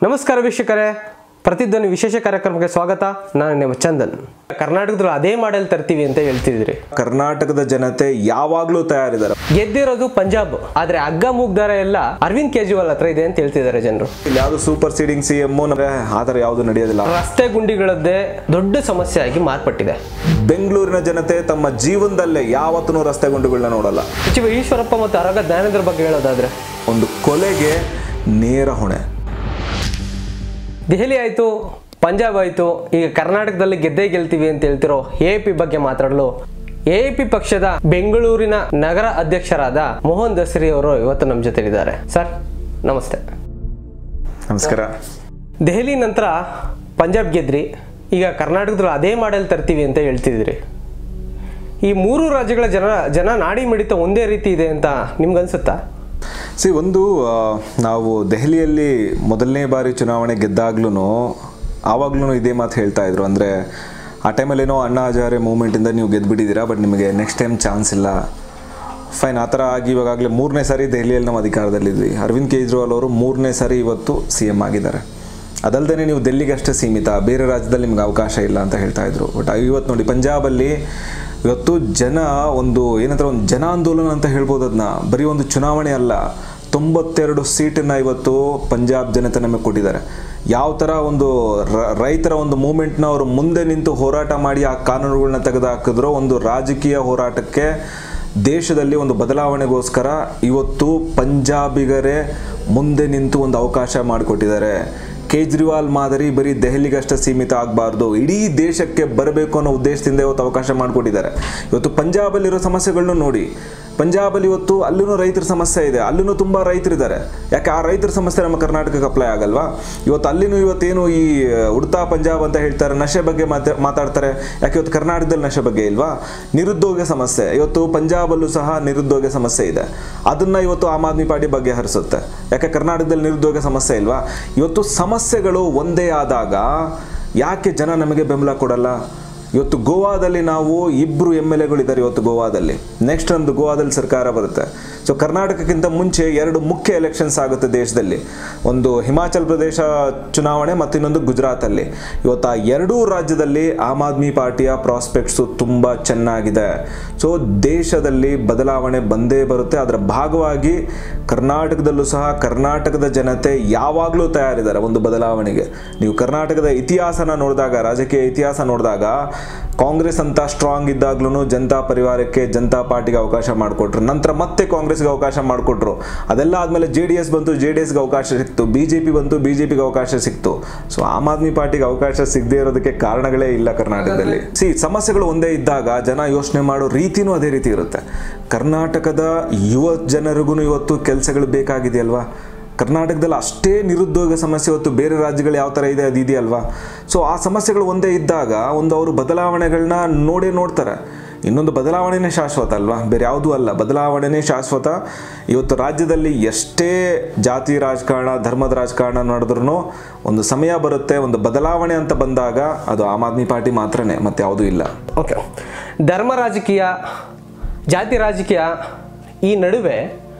ನಮಸ್ಕಾರ ವೀಕ್ಷಕರೇ ಪ್ರತಿಧ್ವನಿ ವಿಶೇಷ ಕಾರ್ಯಕ್ರಮಕ್ಕೆ ಸ್ವಾಗತ ನಾನು ನಿಮ್ಮ ಚಂದನ್ ಕರ್ನಾಟಕದಲ್ಲಿ ಅದೇ ಮಾಡೆಲ್ ತರ್ತೀವಿ ಅಂತ ಹೇಳ್ತಿದ್ರಿ ಕರ್ನಾಟಕದ ಜನತೆ ಯಾವಾಗ್ಲೂ ತಯಾರಿದ್ದಾರೆ ಗೆದ್ದಿರೋದು ಪಂಜಾಬ್ ಆದ್ರೆ ಹಗ್ಗ ಮೂಗ್ದಾರ ಎಲ್ಲ ಅರವಿಂದ್ ಕೇಜ್ರಿವಾಲ್ ಹತ್ರ ಇದೆ ಅಂತ ಹೇಳ್ತಿದ್ದಾರೆ ಜನರು ಇಲ್ಲಿ ಯಾವ್ದು ಸೂಪರ್ ಸೀಡಿಂಗ್ ಸಿ ಎಮ್ ಆ ಥರ ಯಾವುದು ನಡೆಯೋದಿಲ್ಲ ರಸ್ತೆ ಗುಂಡಿಗಳದ್ದೇ ದೊಡ್ಡ ಸಮಸ್ಯೆ ಆಗಿ ಮಾರ್ಪಟ್ಟಿದೆ ಬೆಂಗಳೂರಿನ ಜನತೆ ತಮ್ಮ ಜೀವನದಲ್ಲೇ ಯಾವತ್ತೂ ರಸ್ತೆ ಗುಂಡುಗಳನ್ನ ನೋಡಲ್ಲ ಸಚಿವ ಈಶ್ವರಪ್ಪ ಮತ್ತು ಅರಗ ಜ್ಞಾನೇಂದ್ರ ಬಗ್ಗೆ ಹೇಳೋದಾದ್ರೆ ಒಂದು ಕೊಲೆಗೆ ನೇರ ಹೊಣೆ ದೆಹಲಿ ಆಯಿತು ಪಂಜಾಬ್ ಆಯಿತು ಈಗ ಕರ್ನಾಟಕದಲ್ಲಿ ಗೆದ್ದೇ ಗೆಲ್ತೀವಿ ಅಂತ ಹೇಳ್ತಿರೋ ಎ ಪಿ ಬಗ್ಗೆ ಮಾತಾಡಲು ಎ ಪಿ ಪಕ್ಷದ ಬೆಂಗಳೂರಿನ ನಗರ ಅಧ್ಯಕ್ಷರಾದ ಮೋಹನ್ ದಸರಿ ಅವರು ಇವತ್ತು ನಮ್ಮ ಜೊತೆಲಿದ್ದಾರೆ ಸರ್ ನಮಸ್ತೆ ನಮಸ್ಕಾರ ದೆಹಲಿ ನಂತರ ಪಂಜಾಬ್ ಗೆದ್ರಿ ಈಗ ಕರ್ನಾಟಕದಲ್ಲಿ ಅದೇ ಮಾಡೆಲ್ ತರ್ತೀವಿ ಅಂತ ಹೇಳ್ತಿದ್ರಿ ಈ ಮೂರು ರಾಜ್ಯಗಳ ಜನ ಜನ ನಾಡಿ ಮಿಡಿತ ಒಂದೇ ರೀತಿ ಇದೆ ಅಂತ ನಿಮ್ಗನ್ಸುತ್ತಾ ಸಿ ಒಂದು ಆ, ನಾವು ದೆಹಲಿಯಲ್ಲಿ ಮೊದಲನೇ ಬಾರಿ ಚುನಾವಣೆ ಗೆದ್ದಾಗ್ಲೂ ಆವಾಗ್ಲೂ ಇದೇ ಮಾತು ಹೇಳ್ತಾ ಇದ್ರು ಅಂದರೆ ಆ ಟೈಮಲ್ಲಿ ಏನೋ ಅಣ್ಣಾ ಹಜಾರೆ ಮೂಮೆಂಟಿಂದ ನೀವು ಗೆದ್ದುಬಿಟ್ಟಿದ್ದೀರಾ ಬಟ್ ನಿಮಗೆ ನೆಕ್ಸ್ಟ್ ಟೈಮ್ ಚಾನ್ಸ್ ಇಲ್ಲ ಫೈನ್ ಆ ಥರ ಆಗಿ ಇವಾಗಲೇ ಮೂರನೇ ಸಾರಿ ದೆಹಲಿಯಲ್ಲಿ ನಾವು ಅಧಿಕಾರದಲ್ಲಿದ್ವಿ ಅರವಿಂದ್ ಕೇಜ್ರಿವಾಲ್ ಅವರು ಮೂರನೇ ಸಾರಿ ಇವತ್ತು ಸಿ ಎಮ್ ಆಗಿದ್ದಾರೆ ಅದಲ್ಲದೆ ನೀವು ಡೆಲ್ಲಿಗೆ ಅಷ್ಟೇ ಸೀಮಿತ ಬೇರೆ ರಾಜ್ಯದಲ್ಲಿ ನಿಮ್ಗೆ ಅವಕಾಶ ಇಲ್ಲ ಅಂತ ಹೇಳ್ತಾ ಇದ್ರು ಬಟ್ ಇವತ್ತು ನೋಡಿ ಪಂಜಾಬಲ್ಲಿ ಇವತ್ತು ಜನ ಒಂದು ಏನಂತಾರೆ ಒಂದು ಜನ ಆಂದೋಲನ ಅಂತ ಹೇಳ್ಬೋದು ಅದನ್ನ ಬರೀ ಒಂದು ಚುನಾವಣೆ ಅಲ್ಲ ತೊಂಬತ್ತೆರಡು ಸೀಟನ್ನು ಇವತ್ತು ಪಂಜಾಬ್ ಜನತೆ ನಮಗೆ ಕೊಟ್ಟಿದ್ದಾರೆ ಯಾವ ಥರ ಒಂದು ರ- ರೈತರ ಒಂದು ಮೂಮೆಂಟ್ನ ಅವರು ಮುಂದೆ ನಿಂತು ಹೋರಾಟ ಮಾಡಿ ಆ ಕಾನೂನುಗಳನ್ನ ತೆಗೆದುಹಾಕಿದ್ರೋ ಒಂದು ರಾಜಕೀಯ ಹೋರಾಟಕ್ಕೆ ದೇಶದಲ್ಲಿ ಒಂದು ಬದಲಾವಣೆಗೋಸ್ಕರ ಇವತ್ತು ಪಂಜಾಬಿಗರೇ ಮುಂದೆ ನಿಂತು ಒಂದು ಅವಕಾಶ ಮಾಡಿಕೊಟ್ಟಿದ್ದಾರೆ ಕೇಜ್ರಿವಾಲ್ ಮಾದರಿ ಬರೀ ದೆಹಲಿಗಷ್ಟೇ ಸೀಮಿತ ಆಗಬಾರ್ದು ಇಡೀ ದೇಶಕ್ಕೆ ಬರಬೇಕು ಅನ್ನೋ ಉದ್ದೇಶದಿಂದ ಇವತ್ತು ಅವಕಾಶ ಮಾಡಿಕೊಟ್ಟಿದ್ದಾರೆ ಇವತ್ತು ಪಂಜಾಬಲ್ಲಿರೋ ಸಮಸ್ಯೆಗಳನ್ನ ನೋಡಿ ಪಂಜಾಬಲ್ಲಿ ಇವತ್ತು ಅಲ್ಲೂ ರೈತರ ಸಮಸ್ಯೆ ಇದೆ ಅಲ್ಲೂ ತುಂಬ ರೈತರಿದ್ದಾರೆ ಯಾಕೆ ಆ ರೈತರ ಸಮಸ್ಯೆ ನಮ್ಮ ಕರ್ನಾಟಕಕ್ಕೆ ಅಪ್ಲೈ ಆಗಲ್ವಾ ಇವತ್ತು ಅಲ್ಲಿನೂ ಇವತ್ತೇನು ಈ ಉಡ್ತಾ ಪಂಜಾಬ್ ಅಂತ ಹೇಳ್ತಾರೆ ನಶೆ ಬಗ್ಗೆ ಮಾತಾ ಮಾತಾಡ್ತಾರೆ ಯಾಕೆ ಇವತ್ತು ಕರ್ನಾಟಕದಲ್ಲಿ ನಶೆ ಬಗ್ಗೆ ಇಲ್ವಾ ನಿರುದ್ಯೋಗ ಸಮಸ್ಯೆ ಇವತ್ತು ಪಂಜಾಬಲ್ಲೂ ಸಹ ನಿರುದ್ಯೋಗ ಸಮಸ್ಯೆ ಇದೆ ಅದನ್ನ ಇವತ್ತು ಆಮ್ ಆದ್ಮಿ ಪಾರ್ಟಿ ಬಗೆಹರಿಸುತ್ತೆ ಯಾಕೆ ಕರ್ನಾಟಕದಲ್ಲಿ ನಿರುದ್ಯೋಗ ಸಮಸ್ಯೆ ಇಲ್ವಾ ಇವತ್ತು ಸಮಸ್ಯೆಗಳು ಒಂದೇ ಆದಾಗ ಯಾಕೆ ಜನ ನಮಗೆ ಬೆಂಬಲ ಕೊಡಲ್ಲ ಇವತ್ತು ಗೋವಾದಲ್ಲಿ ನಾವು ಇಬ್ಬರು ಎಮ್ ಎಲ್ ಎಗಳಿದ್ದಾರೆ ಇವತ್ತು ಗೋವಾದಲ್ಲಿ ನೆಕ್ಸ್ಟ್ ಒಂದು ಗೋವಾದಲ್ಲಿ ಸರ್ಕಾರ ಬರುತ್ತೆ ಸೊ ಕರ್ನಾಟಕಕ್ಕಿಂತ ಮುಂಚೆ ಎರಡು ಮುಖ್ಯ ಎಲೆಕ್ಷನ್ಸ್ ಆಗುತ್ತೆ ದೇಶದಲ್ಲಿ ಒಂದು ಹಿಮಾಚಲ್ ಪ್ರದೇಶ ಚುನಾವಣೆ ಮತ್ತು ಇನ್ನೊಂದು ಗುಜರಾತಲ್ಲಿ ಇವತ್ತು ಆ ಎರಡೂ ರಾಜ್ಯದಲ್ಲಿ ಆಮ್ ಆದ್ಮಿ ಪಾರ್ಟಿಯ ಪ್ರಾಸ್ಪೆಕ್ಟ್ಸು ತುಂಬ ಚೆನ್ನಾಗಿದೆ ಸೊ ದೇಶದಲ್ಲಿ ಬದಲಾವಣೆ ಬಂದೇ ಬರುತ್ತೆ ಅದರ ಭಾಗವಾಗಿ ಕರ್ನಾಟಕದಲ್ಲೂ ಸಹ ಕರ್ನಾಟಕದ ಜನತೆ ಯಾವಾಗಲೂ ತಯಾರಿದ್ದಾರೆ ಒಂದು ಬದಲಾವಣೆಗೆ ನೀವು ಕರ್ನಾಟಕದ ಇತಿಹಾಸನ ನೋಡಿದಾಗ ರಾಜಕೀಯ ಇತಿಹಾಸ ನೋಡಿದಾಗ ಕಾಂಗ್ರೆಸ್ ಅಂತ ಸ್ಟ್ರಾಂಗ್ ಇದ್ದಾಗ್ಲೂ ಜನತಾ ಪರಿವಾರಕ್ಕೆ ಜನತಾ ಪಾರ್ಟಿಗೆ ಅವಕಾಶ ಮಾಡಿಕೊಟ್ರು ನಂತರ ಮತ್ತೆ ಕಾಂಗ್ರೆಸ್ಗೆ ಅವಕಾಶ ಮಾಡಿಕೊಟ್ರು ಅದೆಲ್ಲ ಆದಮೇಲೆ ಜೆ ಡಿ ಎಸ್ ಬಂತು ಜೆ ಡಿ ಎಸ್ಗೆ ಅವಕಾಶ ಸಿಕ್ತು ಬಿ ಜೆ ಪಿ ಬಂತು ಬಿ ಜೆ ಪಿಗೆ ಅವಕಾಶ ಸಿಕ್ತು ಸೊ ಆಮ್ ಆದ್ಮಿ ಪಾರ್ಟಿಗೆ ಅವಕಾಶ ಸಿಗದೇ ಇರೋದಕ್ಕೆ ಕಾರಣಗಳೇ ಇಲ್ಲ ಕರ್ನಾಟಕದಲ್ಲಿ ಸಿ ಸಮಸ್ಯೆಗಳು ಒಂದೇ ಇದ್ದಾಗ ಜನ ಯೋಚನೆ ಮಾಡೋ ರೀತಿನೂ ಅದೇ ರೀತಿ ಇರುತ್ತೆ ಕರ್ನಾಟಕದ ಯುವ ಜನರಿಗೂ ಇವತ್ತು ಕೆಲಸಗಳು ಬೇಕಾಗಿದೆಯಲ್ವಾ ಕರ್ನಾಟಕದಲ್ಲಿ ಅಷ್ಟೇ ನಿರುದ್ಯೋಗ ಸಮಸ್ಯೆ ಇವತ್ತು ಬೇರೆ ರಾಜ್ಯಗಳು ಯಾವ ಥರ ಇದೆ ಅದು ಇದೆಯಲ್ವಾ ಸೊ ಆ ಸಮಸ್ಯೆಗಳು ಒಂದೇ ಇದ್ದಾಗ ಒಂದು ಅವರು ಬದಲಾವಣೆಗಳನ್ನ ನೋಡೇ ನೋಡ್ತಾರೆ ಇನ್ನೊಂದು ಬದಲಾವಣೆನೇ ಶಾಶ್ವತ ಅಲ್ವಾ ಬೇರೆ ಯಾವುದೂ ಅಲ್ಲ ಬದಲಾವಣೆನೇ ಶಾಶ್ವತ ಇವತ್ತು ರಾಜ್ಯದಲ್ಲಿ ಎಷ್ಟೇ ಜಾತಿ ರಾಜಕಾರಣ ಧರ್ಮದ ರಾಜಕಾರಣ ನಡೆದ್ರೂ ಒಂದು ಸಮಯ ಬರುತ್ತೆ ಒಂದು ಬದಲಾವಣೆ ಅಂತ ಬಂದಾಗ ಅದು ಆಮ್ ಆದ್ಮಿ ಪಾರ್ಟಿ ಮಾತ್ರನೇ ಮತ್ತೆ ಯಾವುದೂ ಇಲ್ಲ ಓಕೆ ಧರ್ಮ ರಾಜಕೀಯ ಜಾತಿ ರಾಜಕೀಯ ಈ ನಡುವೆ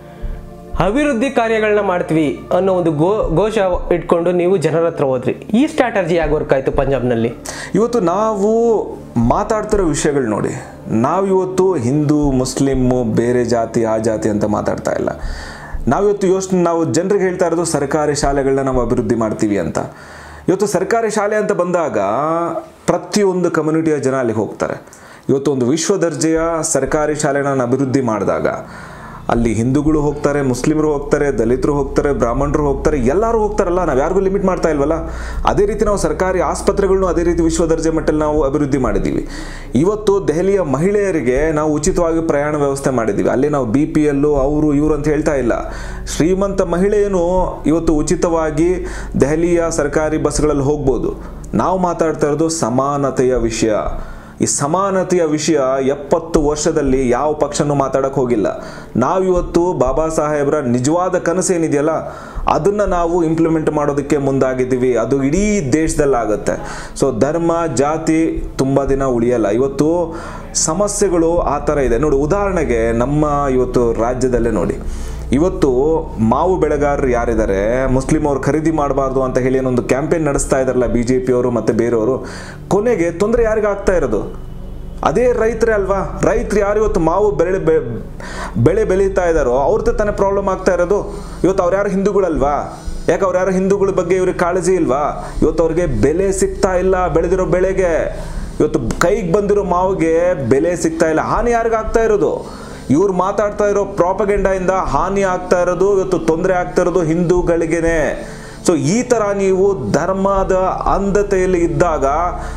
ಅಭಿವೃದ್ಧಿ ಕಾರ್ಯಗಳನ್ನ ಮಾಡ್ತೀವಿ ಅನ್ನೋ ಒಂದು ಗೋ ಘೋಷ ಇಟ್ಕೊಂಡು ನೀವು ಜನರ ಹತ್ರ ಹೋದ್ರಿ ಈ ಸ್ಟ್ರಾಟಜಿ ಯಾಕೆ ವರ್ಕ್ ಆಯಿತು ಪಂಜಾಬ್ನಲ್ಲಿ ಇವತ್ತು ನಾವು ಮಾತಾಡ್ತಿರೋ ವಿಷಯಗಳು ನೋಡಿ ನಾವಿವತ್ತು ಹಿಂದೂ ಮುಸ್ಲಿಮ್ಮು ಬೇರೆ ಜಾತಿ ಆ ಜಾತಿ ಅಂತ ಮಾತಾಡ್ತಾ ಇಲ್ಲ ನಾವಿವತ್ತು ಯೋಚನೆ ನಾವು ಜನರಿಗೆ ಹೇಳ್ತಾ ಇರೋದು ಸರ್ಕಾರಿ ಶಾಲೆಗಳನ್ನ ನಾವು ಅಭಿವೃದ್ಧಿ ಮಾಡ್ತೀವಿ ಅಂತ ಇವತ್ತು ಸರ್ಕಾರಿ ಶಾಲೆ ಅಂತ ಬಂದಾಗ ಪ್ರತಿಯೊಂದು ಕಮ್ಯುನಿಟಿಯ ಜನ ಅಲ್ಲಿಗೆ ಹೋಗ್ತಾರೆ ಇವತ್ತು ಒಂದು ವಿಶ್ವ ದರ್ಜೆಯ ಸರ್ಕಾರಿ ಶಾಲೆನ ಅಭಿವೃದ್ಧಿ ಮಾಡಿದಾಗ ಅಲ್ಲಿ ಹಿಂದೂಗಳು ಹೋಗ್ತಾರೆ ಮುಸ್ಲಿಮರು ಹೋಗ್ತಾರೆ ದಲಿತರು ಹೋಗ್ತಾರೆ ಬ್ರಾಹ್ಮಣರು ಹೋಗ್ತಾರೆ ಎಲ್ಲರೂ ಹೋಗ್ತಾರಲ್ಲ ನಾವು ಯಾರಿಗೂ ಲಿಮಿಟ್ ಮಾಡ್ತಾ ಇಲ್ವಲ್ಲ ಅದೇ ರೀತಿ ನಾವು ಸರ್ಕಾರಿ ಆಸ್ಪತ್ರೆಗಳನ್ನು ಅದೇ ರೀತಿ ವಿಶ್ವ ದರ್ಜೆ ಮಟ್ಟದಲ್ಲಿ ನಾವು ಅಭಿವೃದ್ಧಿ ಮಾಡಿದ್ದೀವಿ ಇವತ್ತು ದೆಹಲಿಯ ಮಹಿಳೆಯರಿಗೆ ನಾವು ಉಚಿತವಾಗಿ ಪ್ರಯಾಣ ವ್ಯವಸ್ಥೆ ಮಾಡಿದ್ದೀವಿ ಅಲ್ಲಿ ನಾವು ಬಿ ಪಿ ಎಲ್ಲು ಅವರು ಇವರು ಅಂತ ಹೇಳ್ತಾ ಇಲ್ಲ ಶ್ರೀಮಂತ ಮಹಿಳೆಯನು ಇವತ್ತು ಉಚಿತವಾಗಿ ದೆಹಲಿಯ ಸರ್ಕಾರಿ ಬಸ್ಗಳಲ್ಲಿ ಹೋಗ್ಬೋದು ನಾವು ಮಾತಾಡ್ತಾ ಇರೋದು ಸಮಾನತೆಯ ವಿಷಯ ಈ ಸಮಾನತೆಯ ವಿಷಯ ಎಪ್ಪತ್ತು ವರ್ಷದಲ್ಲಿ ಯಾವ ಪಕ್ಷನೂ ಮಾತಾಡಕ್ಕೆ ಹೋಗಿಲ್ಲ ನಾವಿವತ್ತು ಬಾಬಾ ಸಾಹೇಬ್ರ ನಿಜವಾದ ಕನಸೇನಿದೆಯಲ್ಲ ಅದನ್ನು ನಾವು ಇಂಪ್ಲಿಮೆಂಟ್ ಮಾಡೋದಕ್ಕೆ ಮುಂದಾಗಿದ್ದೀವಿ ಅದು ಇಡೀ ದೇಶದಲ್ಲಾಗುತ್ತೆ ಸೊ ಧರ್ಮ ಜಾತಿ ತುಂಬ ದಿನ ಉಳಿಯಲ್ಲ ಇವತ್ತು ಸಮಸ್ಯೆಗಳು ಆ ಥರ ಇದೆ ನೋಡಿ ಉದಾಹರಣೆಗೆ ನಮ್ಮ ಇವತ್ತು ರಾಜ್ಯದಲ್ಲೇ ನೋಡಿ ಇವತ್ತು ಮಾವು ಬೆಳೆಗಾರರು ಯಾರಿದ್ದಾರೆ ಮುಸ್ಲಿಂ ಅವ್ರು ಖರೀದಿ ಮಾಡಬಾರ್ದು ಅಂತ ಹೇಳಿ ಏನೊಂದು ಕ್ಯಾಂಪೇನ್ ನಡೆಸ್ತಾ ಇದಾರಲ್ಲ ಬಿ ಜೆ ಪಿಯವರು ಮತ್ತು ಬೇರೆಯವರು ಕೊನೆಗೆ ತೊಂದರೆ ಯಾರಿಗೆ ಆಗ್ತಾ ಇರೋದು ಅದೇ ರೈತರೇ ಅಲ್ವಾ ರೈತರು ಯಾರು ಇವತ್ತು ಮಾವು ಬೆಳೆ ಬೆ- ಬೆಳೆ ಬೆಳೀತಾ ಇದ್ದಾರೋ ಅವ್ರದ್ದು ತಾನೇ ಪ್ರಾಬ್ಲಮ್ ಆಗ್ತಾ ಇರೋದು ಇವತ್ತು ಅವ್ರು ಯಾರು ಹಿಂದೂಗಳಲ್ವಾ ಯಾಕೆ ಅವ್ರು ಯಾರು ಹಿಂದೂಗಳ ಬಗ್ಗೆ ಇವ್ರಿಗೆ ಕಾಳಜಿ ಇಲ್ವಾ ಇವತ್ತು ಅವ್ರಿಗೆ ಬೆಲೆ ಸಿಗ್ತಾ ಇಲ್ಲ ಬೆಳೆದಿರೋ ಬೆಳೆಗೆ ಇವತ್ತು ಕೈಗೆ ಬಂದಿರೋ ಮಾವಿಗೆ ಬೆಲೆ ಸಿಗ್ತಾ ಇಲ್ಲ ಹಾನಿ ಯಾರಿಗೆ ಆಗ್ತಾ ಇರೋದು ಇವ್ರು ಮಾತಾಡ್ತಾ ಇರೋ ಪ್ರಾಪಗೆಂಡಾಯಿಂದ ಹಾನಿ ಆಗ್ತಾ ಇರೋದು ಇವತ್ತು ತೊಂದರೆ ಆಗ್ತಾ ಇರೋದು ಹಿಂದೂಗಳಿಗೇನೆ ಸೊ ಈ ಥರ ನೀವು ಧರ್ಮದ ಅಂಧತೆಯಲ್ಲಿ ಇದ್ದಾಗ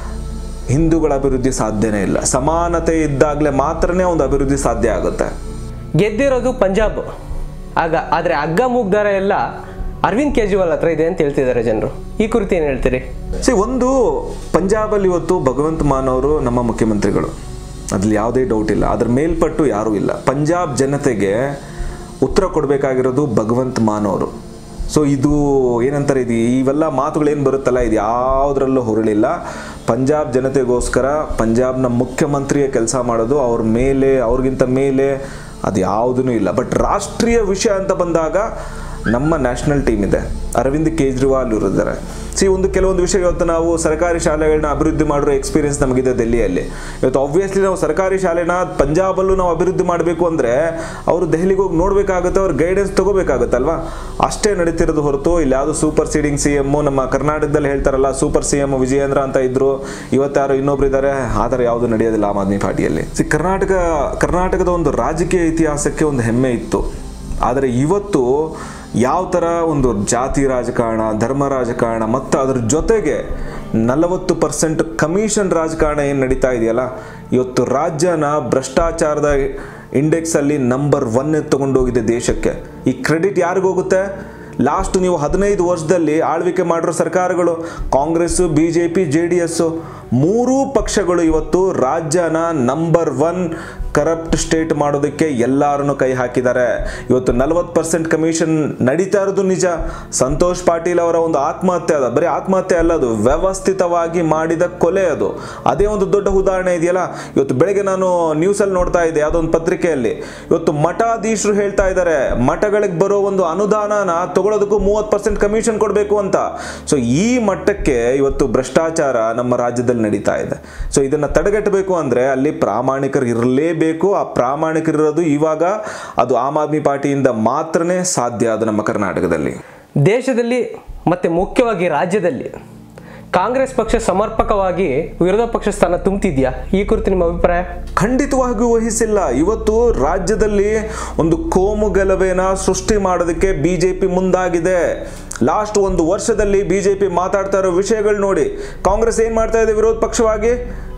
ಹಿಂದೂಗಳ ಅಭಿವೃದ್ಧಿ ಸಾಧ್ಯನೇ ಇಲ್ಲ ಸಮಾನತೆ ಇದ್ದಾಗಲೇ ಮಾತ್ರನೇ ಒಂದು ಅಭಿವೃದ್ಧಿ ಸಾಧ್ಯ ಆಗುತ್ತೆ ಗೆದ್ದಿರೋದು ಪಂಜಾಬ್ ಆಗ ಆದರೆ ಹಗ್ಗ ಮೂಗ್ದಾರ ಎಲ್ಲ ಅರವಿಂದ್ ಕೇಜ್ರಿವಾಲ್ ಹತ್ರ ಇದೆ ಅಂತ ಹೇಳ್ತಿದ್ದಾರೆ ಜನರು ಈ ಕುರಿತು ಏನು ಹೇಳ್ತೀರಿ ಸಿ ಒಂದು ಪಂಜಾಬಲ್ಲಿ ಇವತ್ತು ಭಗವಂತ ಮಾನ್ ಅವರು ನಮ್ಮ ಮುಖ್ಯಮಂತ್ರಿಗಳು ಅದ್ರಲ್ಲಿ ಯಾವುದೇ ಡೌಟ್ ಇಲ್ಲ ಅದ್ರ ಮೇಲ್ಪಟ್ಟು ಯಾರೂ ಇಲ್ಲ ಪಂಜಾಬ್ ಜನತೆಗೆ ಉತ್ತರ ಕೊಡಬೇಕಾಗಿರೋದು ಭಗವಂತ ಮಾನ್ ಅವರು ಸೊ ಇದು ಏನಂತಾರೆ ಇದು ಇವೆಲ್ಲ ಮಾತುಗಳೇನು ಬರುತ್ತಲ್ಲ ಇದು ಯಾವುದ್ರಲ್ಲೂ ಹೊರಳಿಲ್ಲ ಪಂಜಾಬ್ ಜನತೆಗೋಸ್ಕರ ಪಂಜಾಬ್ನ ಮುಖ್ಯಮಂತ್ರಿಯ ಕೆಲಸ ಮಾಡೋದು ಅವ್ರ ಮೇಲೆ ಅವ್ರಿಗಿಂತ ಮೇಲೆ ಅದು ಯಾವುದೂ ಇಲ್ಲ ಬಟ್ ರಾಷ್ಟ್ರೀಯ ವಿಷಯ ಅಂತ ಬಂದಾಗ ನಮ್ಮ ನ್ಯಾಷನಲ್ ಟೀಮ್ ಇದೆ ಅರವಿಂದ್ ಕೇಜ್ರಿವಾಲ್ ಇದ್ದಾರೆ ಸಿ ಒಂದು ಕೆಲವೊಂದು ವಿಷಯ ಇವತ್ತು ನಾವು ಸರ್ಕಾರಿ ಶಾಲೆಗಳನ್ನ ಅಭಿವೃದ್ಧಿ ಮಾಡಿರೋ ಎಕ್ಸ್ಪೀರಿಯನ್ಸ್ ನಮಗಿದೆ ದೆಹಲಿಯಲ್ಲಿ ಇವತ್ತು ಆಬ್ವಿಯಸ್ಲಿ ನಾವು ಸರ್ಕಾರಿ ಶಾಲೆನ ಪಂಜಾಬಲ್ಲೂ ನಾವು ಅಭಿವೃದ್ಧಿ ಮಾಡಬೇಕು ಅಂದರೆ ಅವರು ದೆಹಲಿಗೆ ಹೋಗಿ ನೋಡಬೇಕಾಗುತ್ತೆ ಅವ್ರ ಗೈಡೆನ್ಸ್ ತಗೋಬೇಕಾಗುತ್ತಲ್ವಾ ಅಷ್ಟೇ ನಡೀತಿರೋದು ಹೊರತು ಇಲ್ಲಿ ಯಾವುದು ಸೂಪರ್ ಸೀಡಿಂಗ್ ಸಿ ಎಮ್ಮು ನಮ್ಮ ಕರ್ನಾಟಕದಲ್ಲಿ ಹೇಳ್ತಾರಲ್ಲ ಸೂಪರ್ ಸಿ ಎಮ್ ವಿಜಯೇಂದ್ರ ಅಂತ ಇದ್ರು ಇವತ್ತು ಯಾರು ಇನ್ನೊಬ್ರು ಇದ್ದಾರೆ ಆ ಥರ ಯಾವುದು ನಡೆಯೋದಿಲ್ಲ ಆಮ್ ಆದ್ಮಿ ಪಾರ್ಟಿಯಲ್ಲಿ ಸಿ ಕರ್ನಾಟಕ ಕರ್ನಾಟಕದ ಒಂದು ರಾಜಕೀಯ ಇತಿಹಾಸಕ್ಕೆ ಒಂದು ಹೆಮ್ಮೆ ಇತ್ತು ಆದರೆ ಇವತ್ತು ಯಾವ ಥರ ಒಂದು ಜಾತಿ ರಾಜಕಾರಣ ಧರ್ಮ ರಾಜಕಾರಣ ಮತ್ತು ಅದ್ರ ಜೊತೆಗೆ ನಲವತ್ತು ಪರ್ಸೆಂಟ್ ಕಮಿಷನ್ ರಾಜಕಾರಣ ಏನು ನಡೀತಾ ಇದೆಯಲ್ಲ ಇವತ್ತು ರಾಜ್ಯನ ಭ್ರಷ್ಟಾಚಾರದ ಇಂಡೆಕ್ಸಲ್ಲಿ ನಂಬರ್ ಒನ್ ತಗೊಂಡೋಗಿದೆ ದೇಶಕ್ಕೆ ಈ ಕ್ರೆಡಿಟ್ ಯಾರಿಗೋಗುತ್ತೆ ಹೋಗುತ್ತೆ ಲಾಸ್ಟ್ ನೀವು ಹದಿನೈದು ವರ್ಷದಲ್ಲಿ ಆಳ್ವಿಕೆ ಮಾಡಿರೋ ಸರ್ಕಾರಗಳು Congress B J P J D S ಮೂರೂ ಪಕ್ಷಗಳು ಇವತ್ತು ರಾಜ್ಯನ ನಂಬರ್ ಒನ್ ಕರಪ್ಟ್ ಸ್ಟೇಟ್ ಮಾಡೋದಕ್ಕೆ ಎಲ್ಲರನ್ನು ಕೈ ಹಾಕಿದ್ದಾರೆ ಇವತ್ತು ನಲವತ್ತು ಪರ್ಸೆಂಟ್ ಕಮಿಷನ್ ನಡೀತಾ ಇರೋದು ನಿಜ ಸಂತೋಷ್ ಪಾಟೀಲ್ ಅವರ ಒಂದು ಆತ್ಮಹತ್ಯೆ ಅದ ಬರೀ ಆತ್ಮಹತ್ಯೆ ಅಲ್ಲ ಅದು ವ್ಯವಸ್ಥಿತವಾಗಿ ಮಾಡಿದ ಕೊಲೆ ಅದು ಅದೇ ಒಂದು ದೊಡ್ಡ ಉದಾಹರಣೆ ಇದೆಯಲ್ಲ ಇವತ್ತು ಬೆಳಗ್ಗೆ ನಾನು ನ್ಯೂಸಲ್ಲಿ ನೋಡ್ತಾ ಇದ್ದೆ ಯಾವುದೋ ಒಂದು ಪತ್ರಿಕೆಯಲ್ಲಿ ಇವತ್ತು ಮಠಾಧೀಶರು ಹೇಳ್ತಾ ಇದ್ದಾರೆ ಮಠಗಳಿಗೆ ಬರೋ ಒಂದು ಅನುದಾನನ ತಗೊಳ್ಳೋದಕ್ಕೂ ಮೂವತ್ತು ಪರ್ಸೆಂಟ್ ಕಮಿಷನ್ ಕೊಡಬೇಕು ಅಂತ ಸೊ ಈ ಮಟ್ಟಕ್ಕೆ ಇವತ್ತು ಭ್ರಷ್ಟಾಚಾರ ನಮ್ಮ ರಾಜ್ಯದಲ್ಲಿ ನಡೀತಾ ಇದೆ ಸೊ ಇದನ್ನ ತಡೆಗಟ್ಟಬೇಕು ಅಂದ್ರೆ ಅಲ್ಲಿ ಪ್ರಾಮಾಣಿಕರು ಇರಲೇಬೇಕು ಆ ಪ್ರಾಮಾಣಿಕರಿರೋದು ಇವಾಗ ಅದು ಆಮ್ ಆದ್ಮಿ ಪಾರ್ಟಿಯಿಂದ ಮಾತ್ರನೇ ಸಾಧ್ಯ ಅದು ನಮ್ಮ ಕರ್ನಾಟಕದಲ್ಲಿ ದೇಶದಲ್ಲಿ ಮತ್ತು ಮುಖ್ಯವಾಗಿ ರಾಜ್ಯದಲ್ಲಿ ಕಾಂಗ್ರೆಸ್ ಪಕ್ಷ ಸಮರ್ಪಕವಾಗಿ ವಿರೋಧ ಪಕ್ಷ ಸ್ಥಾನ ತುಂಬುತ್ತಿದೆಯಾ ಈ ಕುರಿತು ನಿಮ್ಮ ಅಭಿಪ್ರಾಯ ಖಂಡಿತವಾಗಿಯೂ ವಹಿಸಿಲ್ಲ ಇವತ್ತು ರಾಜ್ಯದಲ್ಲಿ ಒಂದು ಕೋಮು ಗಲಭೆನ ಸೃಷ್ಟಿ ಮಾಡೋದಕ್ಕೆ ಬಿಜೆಪಿ ಮುಂದಾಗಿದೆ ಲಾಸ್ಟ್ ಒಂದು ವರ್ಷದಲ್ಲಿ ಬಿಜೆಪಿ ಮಾತಾಡ್ತಾ ಇರೋ ವಿಷಯಗಳು ನೋಡಿ ಕಾಂಗ್ರೆಸ್ ಏನ್ ಮಾಡ್ತಾ ಇದೆ ವಿರೋಧ ಪಕ್ಷವಾಗಿ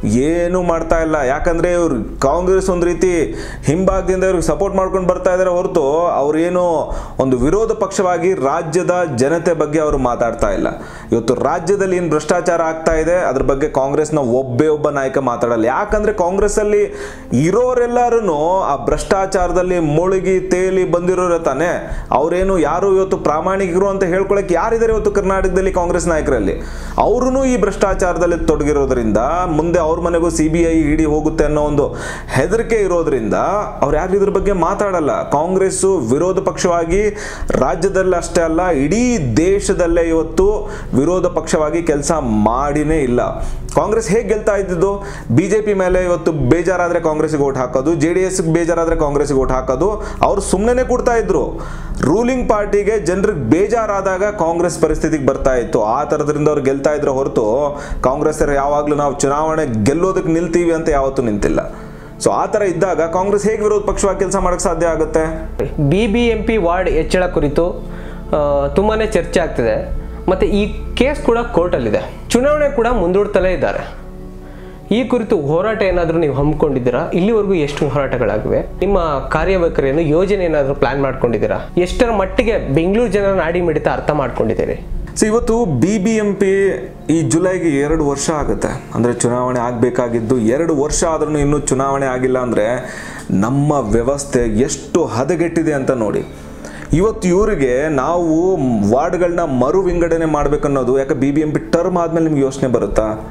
ಏನು ಮಾಡ್ತಾ ಇಲ್ಲ ಯಾಕಂದ್ರೆ ಇವ್ರು ಕಾಂಗ್ರೆಸ್ ಒಂದು ರೀತಿ ಹಿಂಭಾಗದಿಂದ ಇವ್ರಿಗೆ ಸಪೋರ್ಟ್ ಮಾಡ್ಕೊಂಡು ಬರ್ತಾ ಇದ್ದಾರೆ ಹೊರತು ಅವ್ರೇನು ಒಂದು ವಿರೋಧ ಪಕ್ಷವಾಗಿ ರಾಜ್ಯದ ಜನತೆ ಬಗ್ಗೆ ಅವರು ಮಾತಾಡ್ತಾ ಇಲ್ಲ ಇವತ್ತು ರಾಜ್ಯದಲ್ಲಿ ಏನು ಭ್ರಷ್ಟಾಚಾರ ಆಗ್ತಾ ಇದೆ ಅದ್ರ ಬಗ್ಗೆ ಕಾಂಗ್ರೆಸ್ನ ಒಬ್ಬೇ ಒಬ್ಬ ನಾಯಕ ಮಾತಾಡಲ್ಲ ಯಾಕಂದ್ರೆ ಕಾಂಗ್ರೆಸ್ ಅಲ್ಲಿ ಇರೋರೆಲ್ಲರೂ ಆ ಭ್ರಷ್ಟಾಚಾರದಲ್ಲಿ ಮುಳುಗಿ ತೇಲಿ ಬಂದಿರೋರೆ ತಾನೆ ಅವರೇನು ಯಾರು ಇವತ್ತು ಪ್ರಾಮಾಣಿಕರು ಅಂತ ಹೇಳ್ಕೊಳಕ್ಕೆ ಯಾರಿದ್ದಾರೆ ಇವತ್ತು ಕರ್ನಾಟಕದಲ್ಲಿ ಕಾಂಗ್ರೆಸ್ ನಾಯಕರಲ್ಲಿ ಅವರು ಈ ಭ್ರಷ್ಟಾಚಾರದಲ್ಲಿ ತೊಡಗಿರೋದ್ರಿಂದ ಮುಂದೆ ಅವ್ರ ಮನೆಗೂ ಸಿ ಬಿ ಐ ಇಡಿ ಹೋಗುತ್ತೆ ಅನ್ನೋ ಒಂದು ಹೆದರಿಕೆ ಇರೋದ್ರಿಂದ ಅವ್ರು ಯಾರು ಇದ್ರ ಬಗ್ಗೆ ಮಾತಾಡಲ್ಲ ಕಾಂಗ್ರೆಸ್ಸು ವಿರೋಧ ಪಕ್ಷವಾಗಿ ರಾಜ್ಯದಲ್ಲಿ ಅಷ್ಟೇ ಅಲ್ಲ ಇಡೀ ದೇಶದಲ್ಲೇ ಇವತ್ತು ವಿರೋಧ ಪಕ್ಷವಾಗಿ ಕೆಲಸ ಮಾಡಿನೇ ಇಲ್ಲ ಕಾಂಗ್ರೆಸ್ ಹೇಗೆ ಗೆಲ್ತಾ ಇದ್ದಿದ್ದು ಬಿಜೆಪಿ ಮೇಲೆ ಇವತ್ತು ಬೇಜಾರಾದ್ರೆ ಕಾಂಗ್ರೆಸ್ಗೆ ಓಟ್ ಹಾಕೋದು ಜೆ ಡಿ ಎಸ್ ಬೇಜಾರಾದ್ರೆ ಕಾಂಗ್ರೆಸ್ಗೆ ಓಟ್ ಹಾಕೋದು ಅವ್ರು ಸುಮ್ಮನೆ ಕೊಡ್ತಾ ಇದ್ರು ರೂಲಿಂಗ್ ಪಾರ್ಟಿಗೆ ಜನರಿಗೆ ಬೇಜಾರಾದಾಗ ಕಾಂಗ್ರೆಸ್ ಪರಿಸ್ಥಿತಿಗೆ ಬರ್ತಾ ಇತ್ತು ಆ ಥರದ್ರಿಂದ ಅವ್ರು ಗೆಲ್ತಾ ಇದ್ರು ಹೊರತು ಕಾಂಗ್ರೆಸ್ ಯಾವಾಗಲೂ ನಾವು ಚುನಾವಣೆ ಗೆಲ್ಲೋದಕ್ಕೆ ನಿಲ್ತೀವಿ ಅಂತ ಯಾವತ್ತೂ ನಿಂತಿಲ್ಲ ಸೊ ಆ ಥರ ಇದ್ದಾಗ ಕಾಂಗ್ರೆಸ್ ಹೇಗೆ ವಿರೋಧ ಪಕ್ಷವಾಗಿ ಕೆಲಸ ಮಾಡೋಕ್ಕೆ ಸಾಧ್ಯ ಆಗುತ್ತೆ B B M P ward ಹೆಚ್ಚಳ ಕುರಿತು ತುಂಬಾ ಚರ್ಚೆ ಆಗ್ತಿದೆ ಮತ್ತು ಈ ಕೇಸ್ ಕೂಡ ಕೋರ್ಟಲ್ಲಿದೆ ಚುನಾವಣೆ ಕೂಡ ಮುಂದೂಡ್ತಲೇ ಇದ್ದಾರೆ ಈ ಕುರಿತು ಹೋರಾಟ ಏನಾದರೂ ನೀವು ಹಮ್ಮಿಕೊಂಡಿದ್ದೀರಾ ಇಲ್ಲಿವರೆಗೂ ಎಷ್ಟು ಹೋರಾಟಗಳಾಗಿವೆ ನಿಮ್ಮ ಕಾರ್ಯವೈಖರಿಯನ್ನು ಯೋಜನೆ ಏನಾದರೂ ಪ್ಲಾನ್ ಮಾಡ್ಕೊಂಡಿದ್ದೀರಾ ಎಷ್ಟರ ಮಟ್ಟಿಗೆ ಬೆಂಗಳೂರು ಜನರ ನಾಡಿ ಮಿಡಿತ ಅರ್ಥ ಮಾಡ್ಕೊಂಡಿದ್ದೀರಿ ಸೊ ಇವತ್ತು ಬಿ ಬಿ ಎಂ ಪಿ ಈ ಜುಲೈಗೆ ಎರಡು ವರ್ಷ ಆಗುತ್ತೆ ಅಂದರೆ ಚುನಾವಣೆ ಆಗಬೇಕಾಗಿದ್ದು ಎರಡು ವರ್ಷ ಆದ್ರೂ ಇನ್ನೂ ಚುನಾವಣೆ ಆಗಿಲ್ಲ ಅಂದರೆ ನಮ್ಮ ವ್ಯವಸ್ಥೆ ಎಷ್ಟು ಹದಗೆಟ್ಟಿದೆ ಅಂತ ನೋಡಿ ಇವತ್ತು ಇವರಿಗೆ ನಾವು ವಾರ್ಡ್ಗಳನ್ನ ಮರು ವಿಂಗಡಣೆ ಮಾಡ್ಬೇಕನ್ನೋದು ಯಾಕೆ B B M P term ಆದಮೇಲೆ ನಿಮ್ಗೆ ಯೋಚನೆ ಬರುತ್ತಾ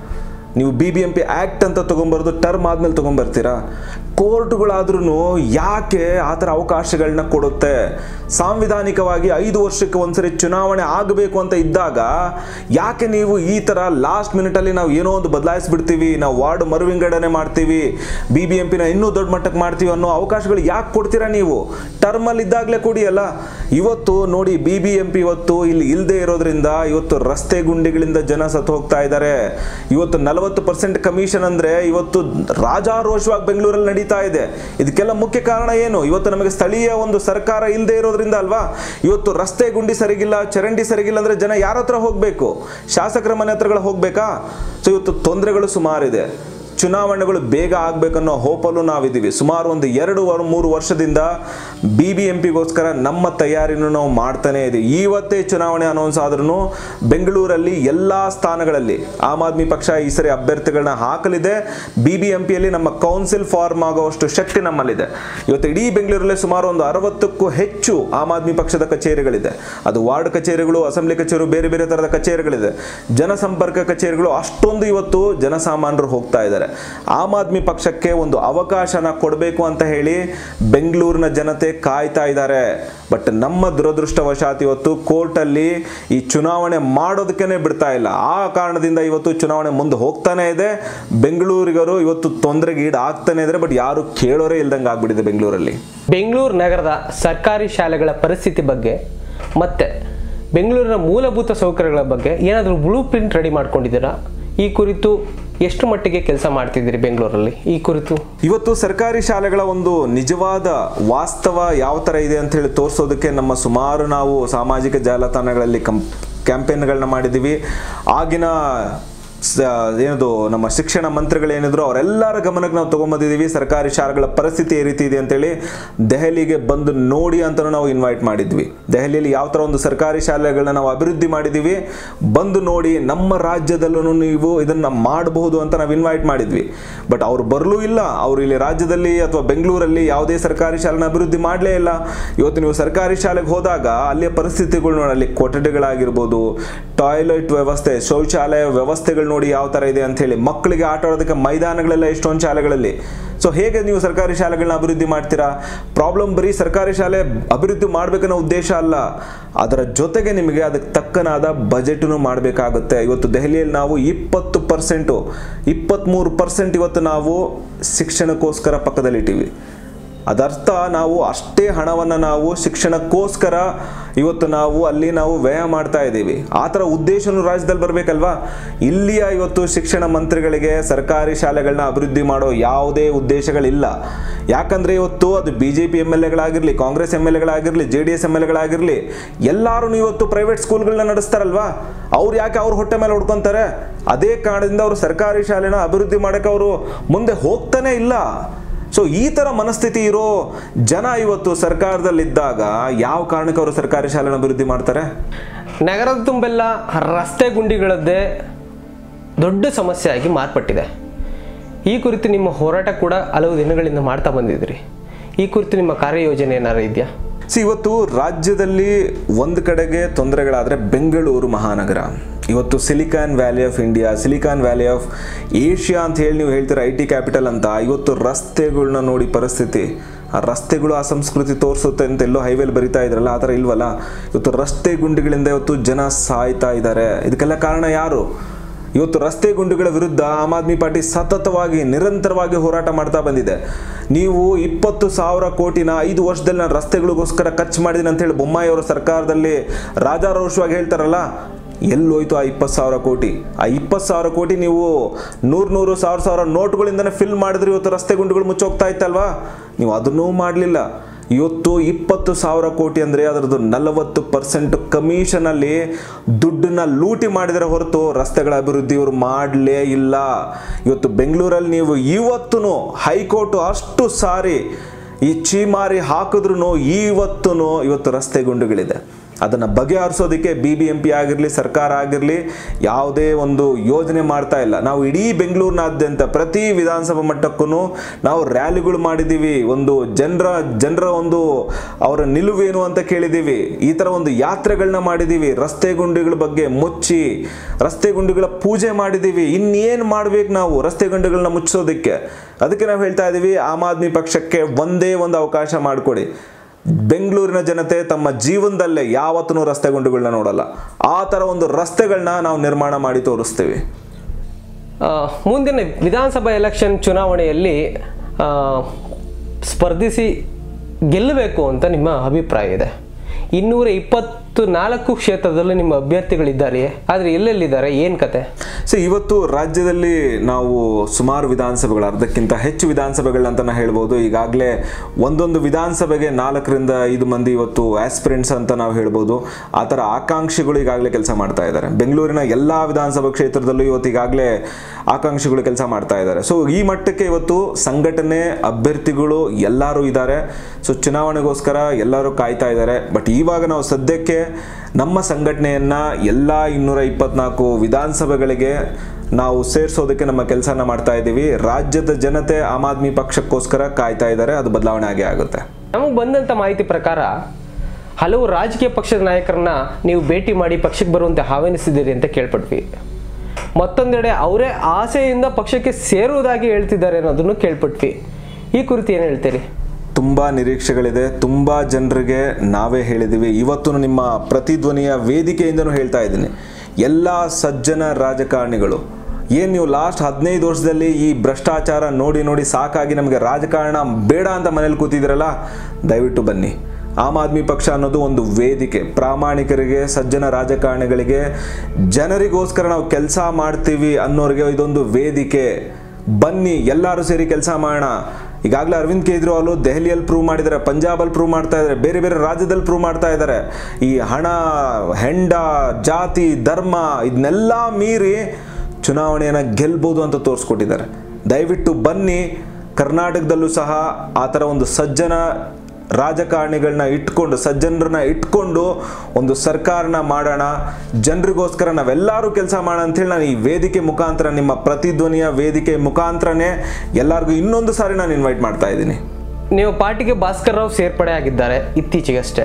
ನೀವು B B M P act ಅಂತ ತೊಗೊಂಬರೋದು ಟರ್ಮ್ ಆದಮೇಲೆ ತೊಗೊಂಬರ್ತೀರಾ ಕೋರ್ಟ್ಗಳಾದ್ರೂ ಯಾಕೆ ಆ ಥರ ಅವಕಾಶಗಳನ್ನ ಕೊಡುತ್ತೆ ಸಾಂವಿಧಾನಿಕವಾಗಿ ಐದು ವರ್ಷಕ್ಕೆ ಒಂದ್ಸರಿ ಚುನಾವಣೆ ಆಗಬೇಕು ಅಂತ ಇದ್ದಾಗ ಯಾಕೆ ನೀವು ಈ ಥರ ಲಾಸ್ಟ್ ಮಿನಿಟಲ್ಲಿ ನಾವು ಏನೋ ಒಂದು ಬದಲಾಯಿಸ್ಬಿಡ್ತೀವಿ ನಾವು ವಾರ್ಡ್ ಮರುವಿಂಗಡಣೆ ಮಾಡ್ತೀವಿ ಬಿ ಬಿ ಎಂ ಪಿನ ಇನ್ನೂ ದೊಡ್ಡ ಮಟ್ಟಕ್ಕೆ ಮಾಡ್ತೀವಿ ಅನ್ನೋ ಅವಕಾಶಗಳು ಯಾಕೆ ಕೊಡ್ತೀರಾ ನೀವು ಟರ್ಮಲ್ಲಿ ಇದ್ದಾಗಲೇ ಕೊಡಿಯಲ್ಲ ಇವತ್ತು ನೋಡಿ ಬಿ ಬಿ ಎಂ ಪಿ ಇವತ್ತು ಇಲ್ಲಿ ಇಲ್ಲದೆ ಇರೋದ್ರಿಂದ ಇವತ್ತು ರಸ್ತೆ ಗುಂಡಿಗಳಿಂದ ಜನ ಸತ್ತು ಹೋಗ್ತಾ ಇದ್ದಾರೆ ಇವತ್ತು ನಲವತ್ತು ಪರ್ಸೆಂಟ್ ಕಮಿಷನ್ ಅಂದ್ರೆ ಇವತ್ತು ರಾಜಾರೋಷವಾಗಿ ಬೆಂಗಳೂರಲ್ಲಿ ನಡೀತಾ ಇದೆ ಇದಕ್ಕೆಲ್ಲ ಮುಖ್ಯ ಕಾರಣ ಏನು ಇವತ್ತು ನಮಗೆ ಸ್ಥಳೀಯ ಒಂದು ಸರ್ಕಾರ ಇಲ್ಲದೆ ಇರೋದ್ರಿಂದ ಅಲ್ವಾ ಇವತ್ತು ರಸ್ತೆ ಗುಂಡಿ ಸರಿಗಿಲ್ಲ ಚರಂಡಿ ಸರಿಗಿಲ್ಲ ಅಂದ್ರೆ ಜನ ಯಾರ ಹತ್ರ ಹೋಗಬೇಕು ಶಾಸಕರ ಮನೆ ಹತ್ರಗಳು ಹೋಗ್ಬೇಕಾ ಸೊ ಇವತ್ತು ತೊಂದರೆಗಳು ಸುಮಾರಿದೆ ಚುನಾವಣೆಗಳು ಬೇಗ ಆಗ್ಬೇಕನ್ನೋ ಹೋಪಲ್ಲೂ ನಾವಿದ್ದೀವಿ ಸುಮಾರು ಒಂದು ಎರಡು ವರ್ ಮೂರು ವರ್ಷದಿಂದ ಬಿ ಬಿ ಎಂ ಪಿಗೋಸ್ಕರ ನಮ್ಮ ತಯಾರಿನೂ ನಾವು ಮಾಡ್ತಾನೆ ಇದ್ದೀವಿ ಇವತ್ತೇ ಚುನಾವಣೆ ಅನೌನ್ಸ್ ಆದ್ರೂ ಬೆಂಗಳೂರಲ್ಲಿ ಎಲ್ಲ ಸ್ಥಾನಗಳಲ್ಲಿ ಆಮ್ ಆದ್ಮಿ ಪಕ್ಷ ಈ ಸರಿ ಅಭ್ಯರ್ಥಿಗಳನ್ನ ಹಾಕಲಿದೆ ಬಿ ಬಿ ಎಂ ಪಿಯಲ್ಲಿ ನಮ್ಮ ಕೌನ್ಸಿಲ್ ಫಾರ್ಮ್ ಆಗುವಷ್ಟು ಶಕ್ತಿ ನಮ್ಮಲ್ಲಿದೆ ಇವತ್ತು ಇಡೀ ಬೆಂಗಳೂರಲ್ಲಿ ಸುಮಾರು ಒಂದು ಅರವತ್ತಕ್ಕೂ ಹೆಚ್ಚು ಆಮ್ ಆದ್ಮಿ ಪಕ್ಷದ ಕಚೇರಿಗಳಿದೆ ಅದು ವಾರ್ಡ್ ಕಚೇರಿಗಳು ಅಸೆಂಬ್ಲಿ ಕಚೇರಿ ಬೇರೆ ಬೇರೆ ಥರದ ಕಚೇರಿಗಳಿದೆ ಜನಸಂಪರ್ಕ ಕಚೇರಿಗಳು ಅಷ್ಟೊಂದು ಇವತ್ತು ಜನಸಾಮಾನ್ಯರು ಹೋಗ್ತಾ ಇದ್ದಾರೆ ಆಮ್ ಆದ್ಮಿ ಪಕ್ಷಕ್ಕೆ ಒಂದು ಅವಕಾಶನ ಕೊಡಬೇಕು ಅಂತ ಹೇಳಿ ಬೆಂಗಳೂರಿನ ಜನತೆ ಕಾಯ್ತಾ ಇದ್ದಾರೆ ಬಟ್ ನಮ್ಮ ದುರದೃಷ್ಟವಶಾತ್ ಇವತ್ತು ಕೋರ್ಟಲ್ಲಿ ಈ ಚುನಾವಣೆ ಮಾಡೋದಕ್ಕೇ ಬಿಡ್ತಾ ಇಲ್ಲ ಆ ಕಾರಣದಿಂದ ಇವತ್ತು ಚುನಾವಣೆ ಮುಂದೆ ಹೋಗ್ತಾನೆ ಇದೆ ಬೆಂಗಳೂರಿಗರು ಇವತ್ತು ತೊಂದರೆಗೆ ಈಡು ಆಗ್ತಾನೆ ಇದ್ದಾರೆ ಬಟ್ ಯಾರು ಕೇಳೋರೇ ಇಲ್ದಂಗೆ ಆಗ್ಬಿಟ್ಟಿದೆ ಬೆಂಗಳೂರಲ್ಲಿ ಬೆಂಗಳೂರು ನಗರದ ಸರ್ಕಾರಿ ಶಾಲೆಗಳ ಪರಿಸ್ಥಿತಿ ಬಗ್ಗೆ ಮತ್ತೆ ಬೆಂಗಳೂರಿನ ಮೂಲಭೂತ ಸೌಕರ್ಯಗಳ ಬಗ್ಗೆ ಏನಾದರೂ ಬ್ಲೂ ಪ್ರಿಂಟ್ ರೆಡಿ ಮಾಡ್ಕೊಂಡಿದ್ದೀರಾ ಈ ಕುರಿತು ಎಷ್ಟು ಮಟ್ಟಿಗೆ ಕೆಲಸ ಮಾಡ್ತಿದ್ದೀರಿ ಬೆಂಗಳೂರಲ್ಲಿ ಈ ಕುರಿತು ಇವತ್ತು ಸರ್ಕಾರಿ ಶಾಲೆಗಳ ಒಂದು ನಿಜವಾದ ವಾಸ್ತವ ಯಾವ ಥರ ಇದೆ ಅಂತ ಹೇಳಿ ತೋರಿಸೋದಕ್ಕೆ ನಮ್ಮ ಸುಮಾರು ನಾವು ಸಾಮಾಜಿಕ ಜಾಲತಾಣಗಳಲ್ಲಿ ಕಂ ಕ್ಯಾಂಪೇನ್ಗಳನ್ನ ಮಾಡಿದ್ದೀವಿ ಆಗಿನ ಸ- ಏನದು ನಮ್ಮ ಶಿಕ್ಷಣ ಮಂತ್ರಿಗಳೇನಿದ್ರು ಅವರೆಲ್ಲರ ಗಮನಕ್ಕೆ ನಾವು ತೊಗೊಂಬಂದಿದ್ದೀವಿ ಸರ್ಕಾರಿ ಶಾಲೆಗಳ ಪರಿಸ್ಥಿತಿ ಈ ರೀತಿ ಇದೆ ಅಂತೇಳಿ ದೆಹಲಿಗೆ ಬಂದು ನೋಡಿ ಅಂತಲೂ ನಾವು ಇನ್ವೈಟ್ ಮಾಡಿದ್ವಿ ದೆಹಲಿಯಲ್ಲಿ ಯಾವ ಥರ ಒಂದು ಸರ್ಕಾರಿ ಶಾಲೆಗಳನ್ನ ನಾವು ಅಭಿವೃದ್ಧಿ ಮಾಡಿದ್ದೀವಿ ಬಂದು ನೋಡಿ ನಮ್ಮ ರಾಜ್ಯದಲ್ಲೂ ನೀವು ಇದನ್ನು ಮಾಡಬಹುದು ಅಂತ ನಾವು ಇನ್ವೈಟ್ ಮಾಡಿದ್ವಿ ಬಟ್ ಅವ್ರು ಬರಲೂ ಇಲ್ಲ ಅವರು ಇಲ್ಲಿ ರಾಜ್ಯದಲ್ಲಿ ಅಥವಾ ಬೆಂಗಳೂರಲ್ಲಿ ಯಾವುದೇ ಸರ್ಕಾರಿ ಶಾಲೆನ ಅಭಿವೃದ್ಧಿ ಮಾಡಲೇ ಇಲ್ಲ ಇವತ್ತು ನೀವು ಸರ್ಕಾರಿ ಶಾಲೆಗೆ ಹೋದಾಗ ಅಲ್ಲಿಯ ಪರಿಸ್ಥಿತಿಗಳು ನೋಡಿ ಅಲ್ಲಿ ಕೊಠಡಿಗಳಾಗಿರ್ಬೋದು ಟಾಯ್ಲೆಟ್ ವ್ಯವಸ್ಥೆ ಶೌಚಾಲಯ ವ್ಯವಸ್ಥೆಗಳು ನೋಡಿ ಯಾವ ಥರ ಇದೆ ಅಂತ ಹೇಳಿ ಮಕ್ಕಳಿಗೆ ಆಟ ಆಡೋದಕ್ಕೆ ಮೈದಾನಗಳೆಲ್ಲ ಎಷ್ಟೊಂದು ಶಾಲೆಗಳಲ್ಲಿ ಸೊ ಹೇಗೆ ನೀವು ಸರ್ಕಾರಿ ಶಾಲೆಗಳನ್ನ ಅಭಿವೃದ್ಧಿ ಮಾಡ್ತೀರಾ ಪ್ರಾಬ್ಲಮ್ ಬರೀ ಸರ್ಕಾರಿ ಶಾಲೆ ಅಭಿವೃದ್ಧಿ ಮಾಡಬೇಕನ್ನೋ ಉದ್ದೇಶ ಅಲ್ಲ ಅದರ ಜೊತೆಗೆ ನಿಮಗೆ ಅದಕ್ಕೆ ತಕ್ಕನಾದ ಬಜೆಟನ್ನು ಮಾಡಬೇಕಾಗುತ್ತೆ ಇವತ್ತು ದೆಹಲಿಯಲ್ಲಿ ನಾವು ಇಪ್ಪತ್ತು ಪರ್ಸೆಂಟು ಇಪ್ಪತ್ತ್ಮೂರು ಪರ್ಸೆಂಟ್ ಇವತ್ತು ನಾವು ಶಿಕ್ಷಣಕ್ಕೋಸ್ಕರ ಪಕ್ಕದಲ್ಲಿಟ್ಟಿವಿ ಅದರ್ಥ ನಾವು ಅಷ್ಟೇ ಹಣವನ್ನು ನಾವು ಶಿಕ್ಷಣಕ್ಕೋಸ್ಕರ ಇವತ್ತು ನಾವು ಅಲ್ಲಿ ನಾವು ವ್ಯಯ ಮಾಡ್ತಾ ಇದ್ದೀವಿ ಆ ಥರ ಉದ್ದೇಶನೂ ರಾಜ್ಯದಲ್ಲಿ ಬರಬೇಕಲ್ವಾ ಇಲ್ಲಿಯ ಇವತ್ತು ಶಿಕ್ಷಣ ಮಂತ್ರಿಗಳಿಗೆ ಸರ್ಕಾರಿ ಶಾಲೆಗಳನ್ನ ಅಭಿವೃದ್ಧಿ ಮಾಡೋ ಯಾವುದೇ ಉದ್ದೇಶಗಳಿಲ್ಲ ಯಾಕಂದರೆ ಇವತ್ತು ಅದು B J P M L ಎಗಳಾಗಿರಲಿ ಕಾಂಗ್ರೆಸ್ ಎಮ್ ಎಲ್ ಎಗಳಾಗಿರಲಿ J D S M L ಎಗಳಾಗಿರಲಿ ಎಲ್ಲರೂ ಇವತ್ತು ಪ್ರೈವೇಟ್ ಸ್ಕೂಲ್ಗಳನ್ನ ನಡೆಸ್ತಾರಲ್ವಾ ಅವ್ರು ಯಾಕೆ ಅವ್ರ ಹೊಟ್ಟೆ ಮೇಲೆ ಹೊಡ್ಕೊಂತಾರೆ ಅದೇ ಕಾರಣದಿಂದ ಅವರು ಸರ್ಕಾರಿ ಶಾಲೆನ ಅಭಿವೃದ್ಧಿ ಮಾಡೋಕ್ಕೆ ಅವರು ಮುಂದೆ ಹೋಗ್ತಾನೆ ಇಲ್ಲ ಸೊ ಈ ಥರ ಮನಸ್ಥಿತಿ ಇರೋ ಜನ ಇವತ್ತು ಸರ್ಕಾರದಲ್ಲಿದ್ದಾಗ ಯಾವ ಕಾರಣಕ್ಕೆ ಅವರು ಸರ್ಕಾರಿ ಶಾಲೆನ ಅಭಿವೃದ್ಧಿ ಮಾಡ್ತಾರೆ ನಗರದ ತುಂಬೆಲ್ಲ ರಸ್ತೆ ಗುಂಡಿಗಳದ್ದೇ ದೊಡ್ಡ ಸಮಸ್ಯೆಯಾಗಿ ಮಾರ್ಪಟ್ಟಿದೆ ಈ ಕುರಿತು ನಿಮ್ಮ ಹೋರಾಟ ಕೂಡ ಹಲವು ದಿನಗಳಿಂದ ಮಾಡ್ತಾ ಬಂದಿದ್ರಿ ಈ ಕುರಿತು ನಿಮ್ಮ ಕಾರ್ಯಯೋಜನೆ ಏನಾರು ಇದೆಯಾ ಸಿ ಇವತ್ತು ರಾಜ್ಯದಲ್ಲಿ ಒಂದು ಕಡೆಗೆ ತೊಂದರೆಗಳಾದರೆ ಬೆಂಗಳೂರು ಮಹಾನಗರ ಇವತ್ತು silicon valley of India silicon valley of Asia ಅಂತ ಹೇಳಿ ನೀವು ಹೇಳ್ತೀರ ಐ ಟಿ ಕ್ಯಾಪಿಟಲ್ ಅಂತ ಇವತ್ತು ರಸ್ತೆಗಳನ್ನ ನೋಡಿ ಪರಿಸ್ಥಿತಿ ಆ ರಸ್ತೆಗಳು ಆ ಸಂಸ್ಕೃತಿ ತೋರಿಸುತ್ತೆ ಅಂತ ಎಲ್ಲೋ ಹೈವೇಲಿ ಬರಿತಾ ಇದ್ರಲ್ಲ ಆ ಥರ ಇಲ್ವಲ್ಲ ಇವತ್ತು ರಸ್ತೆ ಗುಂಡಿಗಳಿಂದ ಇವತ್ತು ಜನ ಸಾಯ್ತಾ ಇದ್ದಾರೆ ಇದಕ್ಕೆಲ್ಲ ಕಾರಣ ಯಾರು ಇವತ್ತು ರಸ್ತೆ ಗುಂಡುಗಳ ವಿರುದ್ಧ ಆಮ್ ಆದ್ಮಿ ಪಾರ್ಟಿ ಸತತವಾಗಿ ನಿರಂತರವಾಗಿ ಹೋರಾಟ ಮಾಡ್ತಾ ಬಂದಿದೆ ನೀವು ಇಪ್ಪತ್ತು ಸಾವಿರ ಕೋಟಿನ ಐದು ವರ್ಷದಲ್ಲಿ ನಾನು ರಸ್ತೆಗಳಿಗೋಸ್ಕರ ಖರ್ಚು ಮಾಡಿದ್ದೀನಿ ಅಂತ ಹೇಳಿ ಬೊಮ್ಮಾಯಿ ಅವರ ಸರ್ಕಾರದಲ್ಲಿ ರಾಜಾರೋಷವಾಗಿ ಹೇಳ್ತಾರಲ್ಲ ಎಲ್ಲೋಯ್ತು ಆ ಇಪ್ಪತ್ತು ಸಾವಿರ ಕೋಟಿ ಆ ಇಪ್ಪತ್ತು ಸಾವಿರ ಕೋಟಿ ನೀವು ನೂರು ನೂರು ಸಾವಿರ ಸಾವಿರ ನೋಟ್ಗಳಿಂದನೇ ಫಿಲ್ ಮಾಡಿದ್ರೆ ಇವತ್ತು ರಸ್ತೆ ಗುಂಡುಗಳು ಮುಚ್ಚೋಗ್ತಾ ಇತ್ತಲ್ವಾ ನೀವು ಅದನ್ನೂ ಮಾಡಲಿಲ್ಲ ಇವತ್ತು ಇಪ್ಪತ್ತು ಸಾವಿರ ಕೋಟಿ ಅಂದರೆ ಅದರದ್ದು ನಲವತ್ತು ಪರ್ಸೆಂಟ್ ಕಮಿಷನಲ್ಲಿ ದುಡ್ಡನ್ನ ಲೂಟಿ ಮಾಡಿದರೆ ಹೊರತು ರಸ್ತೆಗಳ ಅಭಿವೃದ್ಧಿ ಇವರು ಮಾಡಲೇ ಇಲ್ಲ ಇವತ್ತು ಬೆಂಗಳೂರಲ್ಲಿ ನೀವು ಇವತ್ತು ಹೈಕೋರ್ಟ್ ಅಷ್ಟು ಸಾರಿ ಈ ಚೀಮಾರಿ ಹಾಕಿದ್ರು ಇವತ್ತು ಇವತ್ತು ರಸ್ತೆ ಗುಂಡುಗಳಿದೆ ಅದನ್ನು ಬಗೆಹರಿಸೋದಕ್ಕೆ ಬಿ ಬಿ ಎಂ ಪಿ ಆಗಿರಲಿ ಸರ್ಕಾರ ಆಗಿರಲಿ ಯಾವುದೇ ಒಂದು ಯೋಜನೆ ಮಾಡ್ತಾ ಇಲ್ಲ ನಾವು ಇಡೀ ಬೆಂಗಳೂರಿನಾದ್ಯಂತ ಪ್ರತಿ ವಿಧಾನಸಭಾ ಮಟ್ಟಕ್ಕೂ ನಾವು ರ್ಯಾಲಿಗಳು ಮಾಡಿದ್ದೀವಿ ಒಂದು ಜನರ ಜನರ ಒಂದು ಅವರ ನಿಲುವೇನು ಅಂತ ಕೇಳಿದ್ದೀವಿ ಈ ಥರ ಒಂದು ಯಾತ್ರೆಗಳನ್ನ ಮಾಡಿದ್ದೀವಿ ರಸ್ತೆ ಗುಂಡಿಗಳ ಬಗ್ಗೆ ಮುಚ್ಚಿ ರಸ್ತೆ ಗುಂಡಿಗಳ ಪೂಜೆ ಮಾಡಿದ್ದೀವಿ ಇನ್ನೇನು ಮಾಡ್ಬೇಕು ನಾವು ರಸ್ತೆ ಗುಂಡಿಗಳನ್ನ ಮುಚ್ಚೋದಕ್ಕೆ ಅದಕ್ಕೆ ನಾವು ಹೇಳ್ತಾ ಇದ್ದೀವಿ ಆಮ್ ಆದ್ಮಿ ಪಕ್ಷಕ್ಕೆ ಒಂದೇ ಒಂದು ಅವಕಾಶ ಮಾಡಿಕೊಡಿ ಬೆಂಗಳೂರಿನ ಜನತೆ ತಮ್ಮ ಜೀವನದಲ್ಲೇ ಯಾವತ್ತೂ ರಸ್ತೆ ಗುಂಡಿಗಳನ್ನ ನೋಡಲ್ಲ ಆ ಥರ ಒಂದು ರಸ್ತೆಗಳನ್ನ ನಾವು ನಿರ್ಮಾಣ ಮಾಡಿ ತೋರಿಸ್ತೀವಿ ಆ, ಮುಂದಿನ ವಿಧಾನಸಭಾ ಎಲೆಕ್ಷನ್ ಚುನಾವಣೆಯಲ್ಲಿ ಆ, ಸ್ಪರ್ಧಿಸಿ ಗೆಲ್ಲಬೇಕು ಅಂತ ನಿಮ್ಮ ಅಭಿಪ್ರಾಯ ಇದೆ ಇನ್ನೂರ ಇಪ್ಪತ್ತು ನಾಲ್ಕು ಕ್ಷೇತ್ರದಲ್ಲಿ ನಿಮ್ಮ ಅಭ್ಯರ್ಥಿಗಳಿದ್ದಾರೆ ಆದರೆ ಎಲ್ಲೆಲ್ಲಿದ್ದಾರೆ ಏನು ಕತೆ ಸೊ ಇವತ್ತು ರಾಜ್ಯದಲ್ಲಿ ನಾವು ಸುಮಾರು ವಿಧಾನಸಭೆಗಳು ಅರ್ಧಕ್ಕಿಂತ ಹೆಚ್ಚು ವಿಧಾನಸಭೆಗಳಂತ ಹೇಳ್ಬೋದು ಈಗಾಗಲೇ ಒಂದೊಂದು ವಿಧಾನಸಭೆಗೆ ನಾಲ್ಕರಿಂದ ಐದು ಮಂದಿ ಇವತ್ತು ಆಸ್ಪಿರೆಂಟ್ಸ್ ಅಂತ ನಾವು ಹೇಳ್ಬೋದು ಆ ಥರ ಆಕಾಂಕ್ಷಿಗಳು ಈಗಾಗಲೇ ಕೆಲಸ ಮಾಡ್ತಾ ಇದ್ದಾರೆ ಬೆಂಗಳೂರಿನ ಎಲ್ಲ ವಿಧಾನಸಭಾ ಕ್ಷೇತ್ರದಲ್ಲೂ ಇವತ್ತು ಈಗಾಗಲೇ ಆಕಾಂಕ್ಷಿಗಳು ಕೆಲಸ ಮಾಡ್ತಾ ಇದ್ದಾರೆ ಸೊ ಈ ಮಟ್ಟಕ್ಕೆ ಇವತ್ತು ಸಂಘಟನೆ ಅಭ್ಯರ್ಥಿಗಳು ಎಲ್ಲರೂ ಇದ್ದಾರೆ ಸೊ ಚುನಾವಣೆಗೋಸ್ಕರ ಎಲ್ಲರೂ ಕಾಯ್ತಾ ಇದ್ದಾರೆ ಬಟ್ ಇವಾಗ ನಾವು ಸದ್ಯಕ್ಕೆ ನಮ್ಮ ಸಂಘಟನೆಯನ್ನ ಎಲ್ಲ ಇನ್ನೂರ ಇಪ್ಪತ್ನಾಲ್ಕು ವಿಧಾನಸಭೆಗಳಿಗೆ ನಾವು ಸೇರಿಸೋದಕ್ಕೆ ನಮ್ಮ ಕೆಲಸನ ಮಾಡ್ತಾ ಇದ್ದೀವಿ ರಾಜ್ಯದ ಜನತೆ ಆಮ್ ಆದ್ಮಿ ಪಕ್ಷಕ್ಕೋಸ್ಕರ ಕಾಯ್ತಾ ಇದ್ದಾರೆ ಅದು ಬದಲಾವಣೆ ಆಗೇ ಆಗುತ್ತೆ ನಮಗೆ ಬಂದಂಥ ಮಾಹಿತಿ ಪ್ರಕಾರ ಹಲವು ರಾಜಕೀಯ ಪಕ್ಷದ ನಾಯಕರನ್ನ ನೀವು ಭೇಟಿ ಮಾಡಿ ಪಕ್ಷಕ್ಕೆ ಬರುವಂತೆ ಆಹ್ವಾನಿಸಿದ್ದೀರಿ ಅಂತ ಕೇಳ್ಪಟ್ವಿ ಮತ್ತೊಂದೆಡೆ ಅವರೇ ಆಸೆಯಿಂದ ಪಕ್ಷಕ್ಕೆ ಸೇರುವುದಾಗಿ ಹೇಳ್ತಿದ್ದಾರೆ ಅನ್ನೋದನ್ನು ಕೇಳ್ಪಟ್ವಿ ಈ ಕುರಿತು ಏನು ಹೇಳ್ತೀರಿ ತುಂಬ ನಿರೀಕ್ಷೆಗಳಿದೆ ತುಂಬ ಜನರಿಗೆ ನಾವೇ ಹೇಳಿದ್ದೀವಿ ಇವತ್ತು ನಿಮ್ಮ ಪ್ರತಿಧ್ವನಿಯ ವೇದಿಕೆಯಿಂದನೂ ಹೇಳ್ತಾ ಇದ್ದೀನಿ ಎಲ್ಲ ಸಜ್ಜನ ರಾಜಕಾರಣಿಗಳು ಏನು ನೀವು ಲಾಸ್ಟ್ ಹದಿನೈದು ವರ್ಷದಲ್ಲಿ ಈ ಭ್ರಷ್ಟಾಚಾರ ನೋಡಿ ನೋಡಿ ಸಾಕಾಗಿ ನಮಗೆ ರಾಜಕಾರಣ ಬೇಡ ಅಂತ ಮನೇಲಿ ಕೂತಿದ್ದೀರಲ್ಲ ದಯವಿಟ್ಟು ಬನ್ನಿ ಆಮ್ ಆದ್ಮಿ ಪಕ್ಷ ಅನ್ನೋದು ಒಂದು ವೇದಿಕೆ ಪ್ರಾಮಾಣಿಕರಿಗೆ ಸಜ್ಜನ ರಾಜಕಾರಣಿಗಳಿಗೆ ಜನರಿಗೋಸ್ಕರ ನಾವು ಕೆಲಸ ಮಾಡ್ತೀವಿ ಅನ್ನೋರಿಗೆ ಇದೊಂದು ವೇದಿಕೆ ಬನ್ನಿ ಎಲ್ಲರೂ ಸೇರಿ ಕೆಲಸ ಮಾಡೋಣ ಈಗಾಗಲೇ ಅರವಿಂದ್ ಕೇಜ್ರಿವಾಲ್ ದೆಹಲಿಯಲ್ಲಿ ಪ್ರೂವ್ ಮಾಡಿದ್ದಾರೆ ಪಂಜಾಬಲ್ಲಿ ಪ್ರೂವ್ ಮಾಡ್ತಾ ಇದ್ದಾರೆ ಬೇರೆ ಬೇರೆ ರಾಜ್ಯದಲ್ಲಿ ಪ್ರೂವ್ ಮಾಡ್ತಾ ಇದ್ದಾರೆ ಈ ಹಣ ಹೆಂಡ ಜಾತಿ ಧರ್ಮ ಇದನ್ನೆಲ್ಲ ಮೀರಿ ಚುನಾವಣೆಯನ್ನು ಗೆಲ್ಬೋದು ಅಂತ ತೋರಿಸ್ಕೊಟ್ಟಿದ್ದಾರೆ ದಯವಿಟ್ಟು ಬನ್ನಿ ಕರ್ನಾಟಕದಲ್ಲೂ ಸಹ ಆ ಥರ ಒಂದು ಸಜ್ಜನ ರಾಜಕಾರಣಿಗಳನ್ನ ಇಟ್ಕೊಂಡು ಸಜ್ಜನರನ್ನ ಇಟ್ಕೊಂಡು ಒಂದು ಸರ್ಕಾರನ ಮಾಡೋಣ ಜನರಿಗೋಸ್ಕರ ನಾವೆಲ್ಲರೂ ಕೆಲಸ ಮಾಡೋಣ ಅಂತೇಳಿ ನಾನು ಈ ವೇದಿಕೆ ಮುಖಾಂತರ ನಿಮ್ಮ ಪ್ರತಿಧ್ವನಿಯ ವೇದಿಕೆ ಮುಖಾಂತರನೇ ಎಲ್ಲರಿಗೂ ಇನ್ನೊಂದು ಸಾರಿ ನಾನು ಇನ್ವೈಟ್ ಮಾಡ್ತಾ ಇದ್ದೀನಿ ನೀವು ಪಾರ್ಟಿಗೆ ಭಾಸ್ಕರ್ ರಾವ್ ಸೇರ್ಪಡೆ ಆಗಿದ್ದಾರೆ ಇತ್ತೀಚೆಗಷ್ಟೇ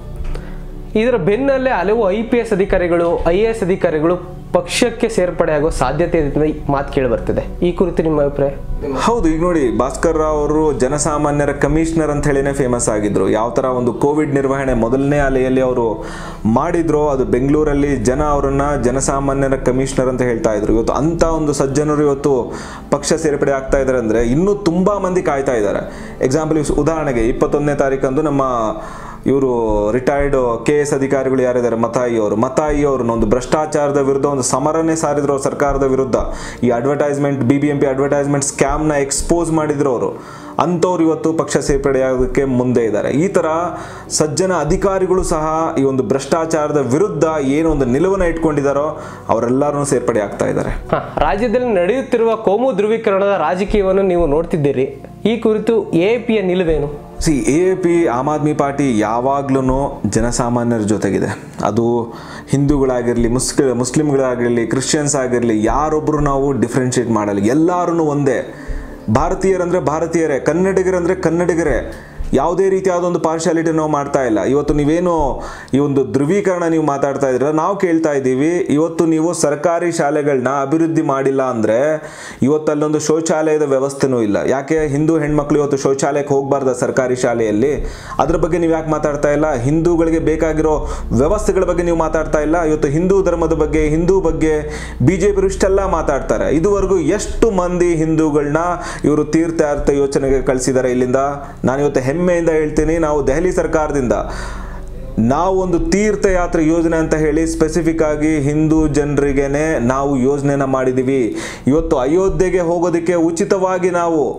ಇದರ ಬೆನ್ನಲ್ಲೇ ಹಲವು ಐ ಪಿ ಎಸ್ ಅಧಿಕಾರಿಗಳು ಐ ಎ ಎಸ್ ಅಧಿಕಾರಿಗಳು ಪಕ್ಷಕ್ಕೆ ಸೇರ್ಪಡೆ ಆಗೋ ಸಾಧ್ಯತೆ ಇದೆ ಅಂತ ಈ ಮಾತು ಕೇಳಿ ಬರ್ತಿದೆ ಈ ಕುರಿತು ನಿಮ್ಮ ಅಭಿಪ್ರಾಯ ಹೌದು ಈಗ ನೋಡಿ ಭಾಸ್ಕರ್ ರಾವ್ ಅವರು ಜನಸಾಮಾನ್ಯರ ಕಮಿಷನರ್ ಅಂತ ಹೇಳಿನೇ ಫೇಮಸ್ ಆಗಿದ್ರು ಯಾವ ತರ ಒಂದು ಕೋವಿಡ್ ನಿರ್ವಹಣೆ ಮೊದಲನೇ ಅಲೆಯಲ್ಲಿ ಅವರು ಮಾಡಿದ್ರು ಅದು ಬೆಂಗಳೂರಲ್ಲಿ ಜನ ಅವರನ್ನ ಜನಸಾಮಾನ್ಯರ ಕಮಿಷನರ್ ಅಂತ ಹೇಳ್ತಾ ಇದ್ರು ಇವತ್ತು ಅಂತ ಒಂದು ಸಜ್ಜನರು ಇವತ್ತು ಪಕ್ಷ ಸೇರ್ಪಡೆ ಆಗ್ತಾ ಇದ್ದಾರೆ ಅಂದ್ರೆ ಇನ್ನೂ ತುಂಬಾ ಮಂದಿ ಕಾಯ್ತಾ ಇದ್ದಾರೆ ಎಕ್ಸಾಂಪಲ್ ಉದಾಹರಣೆಗೆ ಇಪ್ಪತ್ತೊಂದನೇ ತಾರೀಕಂದು ನಮ್ಮ ಇವರು ರಿಟೈರ್ಡ್ ಕೆ ಎಸ್ ಅಧಿಕಾರಿಗಳು ಯಾರಿದ್ದಾರೆ ಮತಾಯಿ ಅವರು ಮತಾಯಿ ಅವ್ರನ್ನ ಒಂದು ಭ್ರಷ್ಟಾಚಾರದ ವಿರುದ್ಧ ಒಂದು ಸಮರನೇ ಸಾರಿದ್ರು ಅವ್ರು ಸರ್ಕಾರದ ವಿರುದ್ಧ ಈ advertisement B B M P advertisement ಸ್ಕ್ಯಾಮ್ನ ಎಕ್ಸ್ಪೋಸ್ ಮಾಡಿದ್ರು ಅವರು ಅಂಥವ್ರು ಇವತ್ತು ಪಕ್ಷ ಸೇರ್ಪಡೆಯಾಗೋದಕ್ಕೆ ಮುಂದೆ ಇದ್ದಾರೆ ಈ ಥರ ಸಜ್ಜನ ಅಧಿಕಾರಿಗಳು ಸಹ ಈ ಒಂದು ಭ್ರಷ್ಟಾಚಾರದ ವಿರುದ್ಧ ಏನು ಒಂದು ನಿಲುವನ್ನು ಇಟ್ಕೊಂಡಿದ್ದಾರೋ ಅವರೆಲ್ಲರೂ ಸೇರ್ಪಡೆ ಆಗ್ತಾ ಇದ್ದಾರೆ ಹಾ ರಾಜ್ಯದಲ್ಲಿ ನಡೆಯುತ್ತಿರುವ ಕೋಮು ಧ್ರುವೀಕರಣದ ರಾಜಕೀಯವನ್ನು ನೀವು ನೋಡ್ತಿದ್ದೀರಿ ಈ ಕುರಿತು ಎ ಪಿಯ ನಿಲುವೇನು ಸಿ A P Aam Aadmi party ಯಾವಾಗ್ಲೂ ಜನಸಾಮಾನ್ಯರ ಜೊತೆಗಿದೆ ಅದು ಹಿಂದೂಗಳಾಗಿರಲಿ ಮುಸ್ಲಿ ಮುಸ್ಲಿಮ್ಗಳಾಗಿರಲಿ ಕ್ರಿಶ್ಚಿಯನ್ಸ್ ಆಗಿರಲಿ ಯಾರೊಬ್ಬರು ನಾವು ಡಿಫ್ರೆನ್ಶಿಯೇಟ್ ಮಾಡಲ್ಲ ಎಲ್ಲರೂ ಒಂದೇ ಭಾರತೀಯರಂದ್ರೆ ಭಾರತೀಯರೇ ಕನ್ನಡಿಗರಂದ್ರೆ ಕನ್ನಡಿಗರೇ ಯಾವುದೇ ರೀತಿಯಾದ ಒಂದು ಪಾರ್ಶಾಲಿಟಿ ನಾವು ಮಾಡ್ತಾ ಇಲ್ಲ ಇವತ್ತು ನೀವೇನು ಈ ಒಂದು ಧ್ರುವೀಕರಣ ನೀವು ಮಾತಾಡ್ತಾ ಇದ್ದೀರ ನಾವು ಕೇಳ್ತಾ ಇದ್ದೀವಿ ಇವತ್ತು ನೀವು ಸರ್ಕಾರಿ ಶಾಲೆಗಳನ್ನ ಅಭಿವೃದ್ಧಿ ಮಾಡಿಲ್ಲ ಅಂದರೆ ಇವತ್ತು ಅಲ್ಲೊಂದು ಶೌಚಾಲಯದ ವ್ಯವಸ್ಥೆನೂ ಇಲ್ಲ ಯಾಕೆ ಹಿಂದೂ ಹೆಣ್ಮಕ್ಳು ಇವತ್ತು ಶೌಚಾಲಯಕ್ಕೆ ಹೋಗಬಾರ್ದ ಸರ್ಕಾರಿ ಶಾಲೆಯಲ್ಲಿ ಅದ್ರ ಬಗ್ಗೆ ನೀವು ಯಾಕೆ ಮಾತಾಡ್ತಾ ಇಲ್ಲ ಹಿಂದೂಗಳಿಗೆ ಬೇಕಾಗಿರೋ ವ್ಯವಸ್ಥೆಗಳ ಬಗ್ಗೆ ನೀವು ಮಾತಾಡ್ತಾ ಇಲ್ಲ ಇವತ್ತು ಹಿಂದೂ ಧರ್ಮದ ಬಗ್ಗೆ ಹಿಂದೂ ಬಗ್ಗೆ ಬಿ ಜೆ ಪಿ ಇಷ್ಟೆಲ್ಲ ಮಾತಾಡ್ತಾರೆ ಇದುವರೆಗೂ ಎಷ್ಟು ಮಂದಿ ಹಿಂದೂಗಳನ್ನ ಇವರು ತೀರ್ಥಯಾತ್ರೆ ಯೋಚನೆಗೆ ಕಳಿಸಿದ್ದಾರೆ ಇಲ್ಲಿಂದ ನಾನು ಇವತ್ತು ಹೆಮ್ಮೆಯಿಂದ ಹೇಳ್ತೀನಿ ನಾವು ದೆಹಲಿ ಸರ್ಕಾರದಿಂದ ನಾವು ಒಂದು ತೀರ್ಥಯಾತ್ರೆ ಯೋಜನೆ ಅಂತ ಹೇಳಿ ಸ್ಪೆಸಿಫಿಕ್ ಆಗಿ ಹಿಂದೂ ಜನರಿಗೇನೆ ನಾವು ಯೋಜನೆನ ಮಾಡಿದ್ದೀವಿ ಇವತ್ತು ಅಯೋಧ್ಯೆಗೆ ಹೋಗೋದಕ್ಕೆ ಉಚಿತವಾಗಿ ನಾವು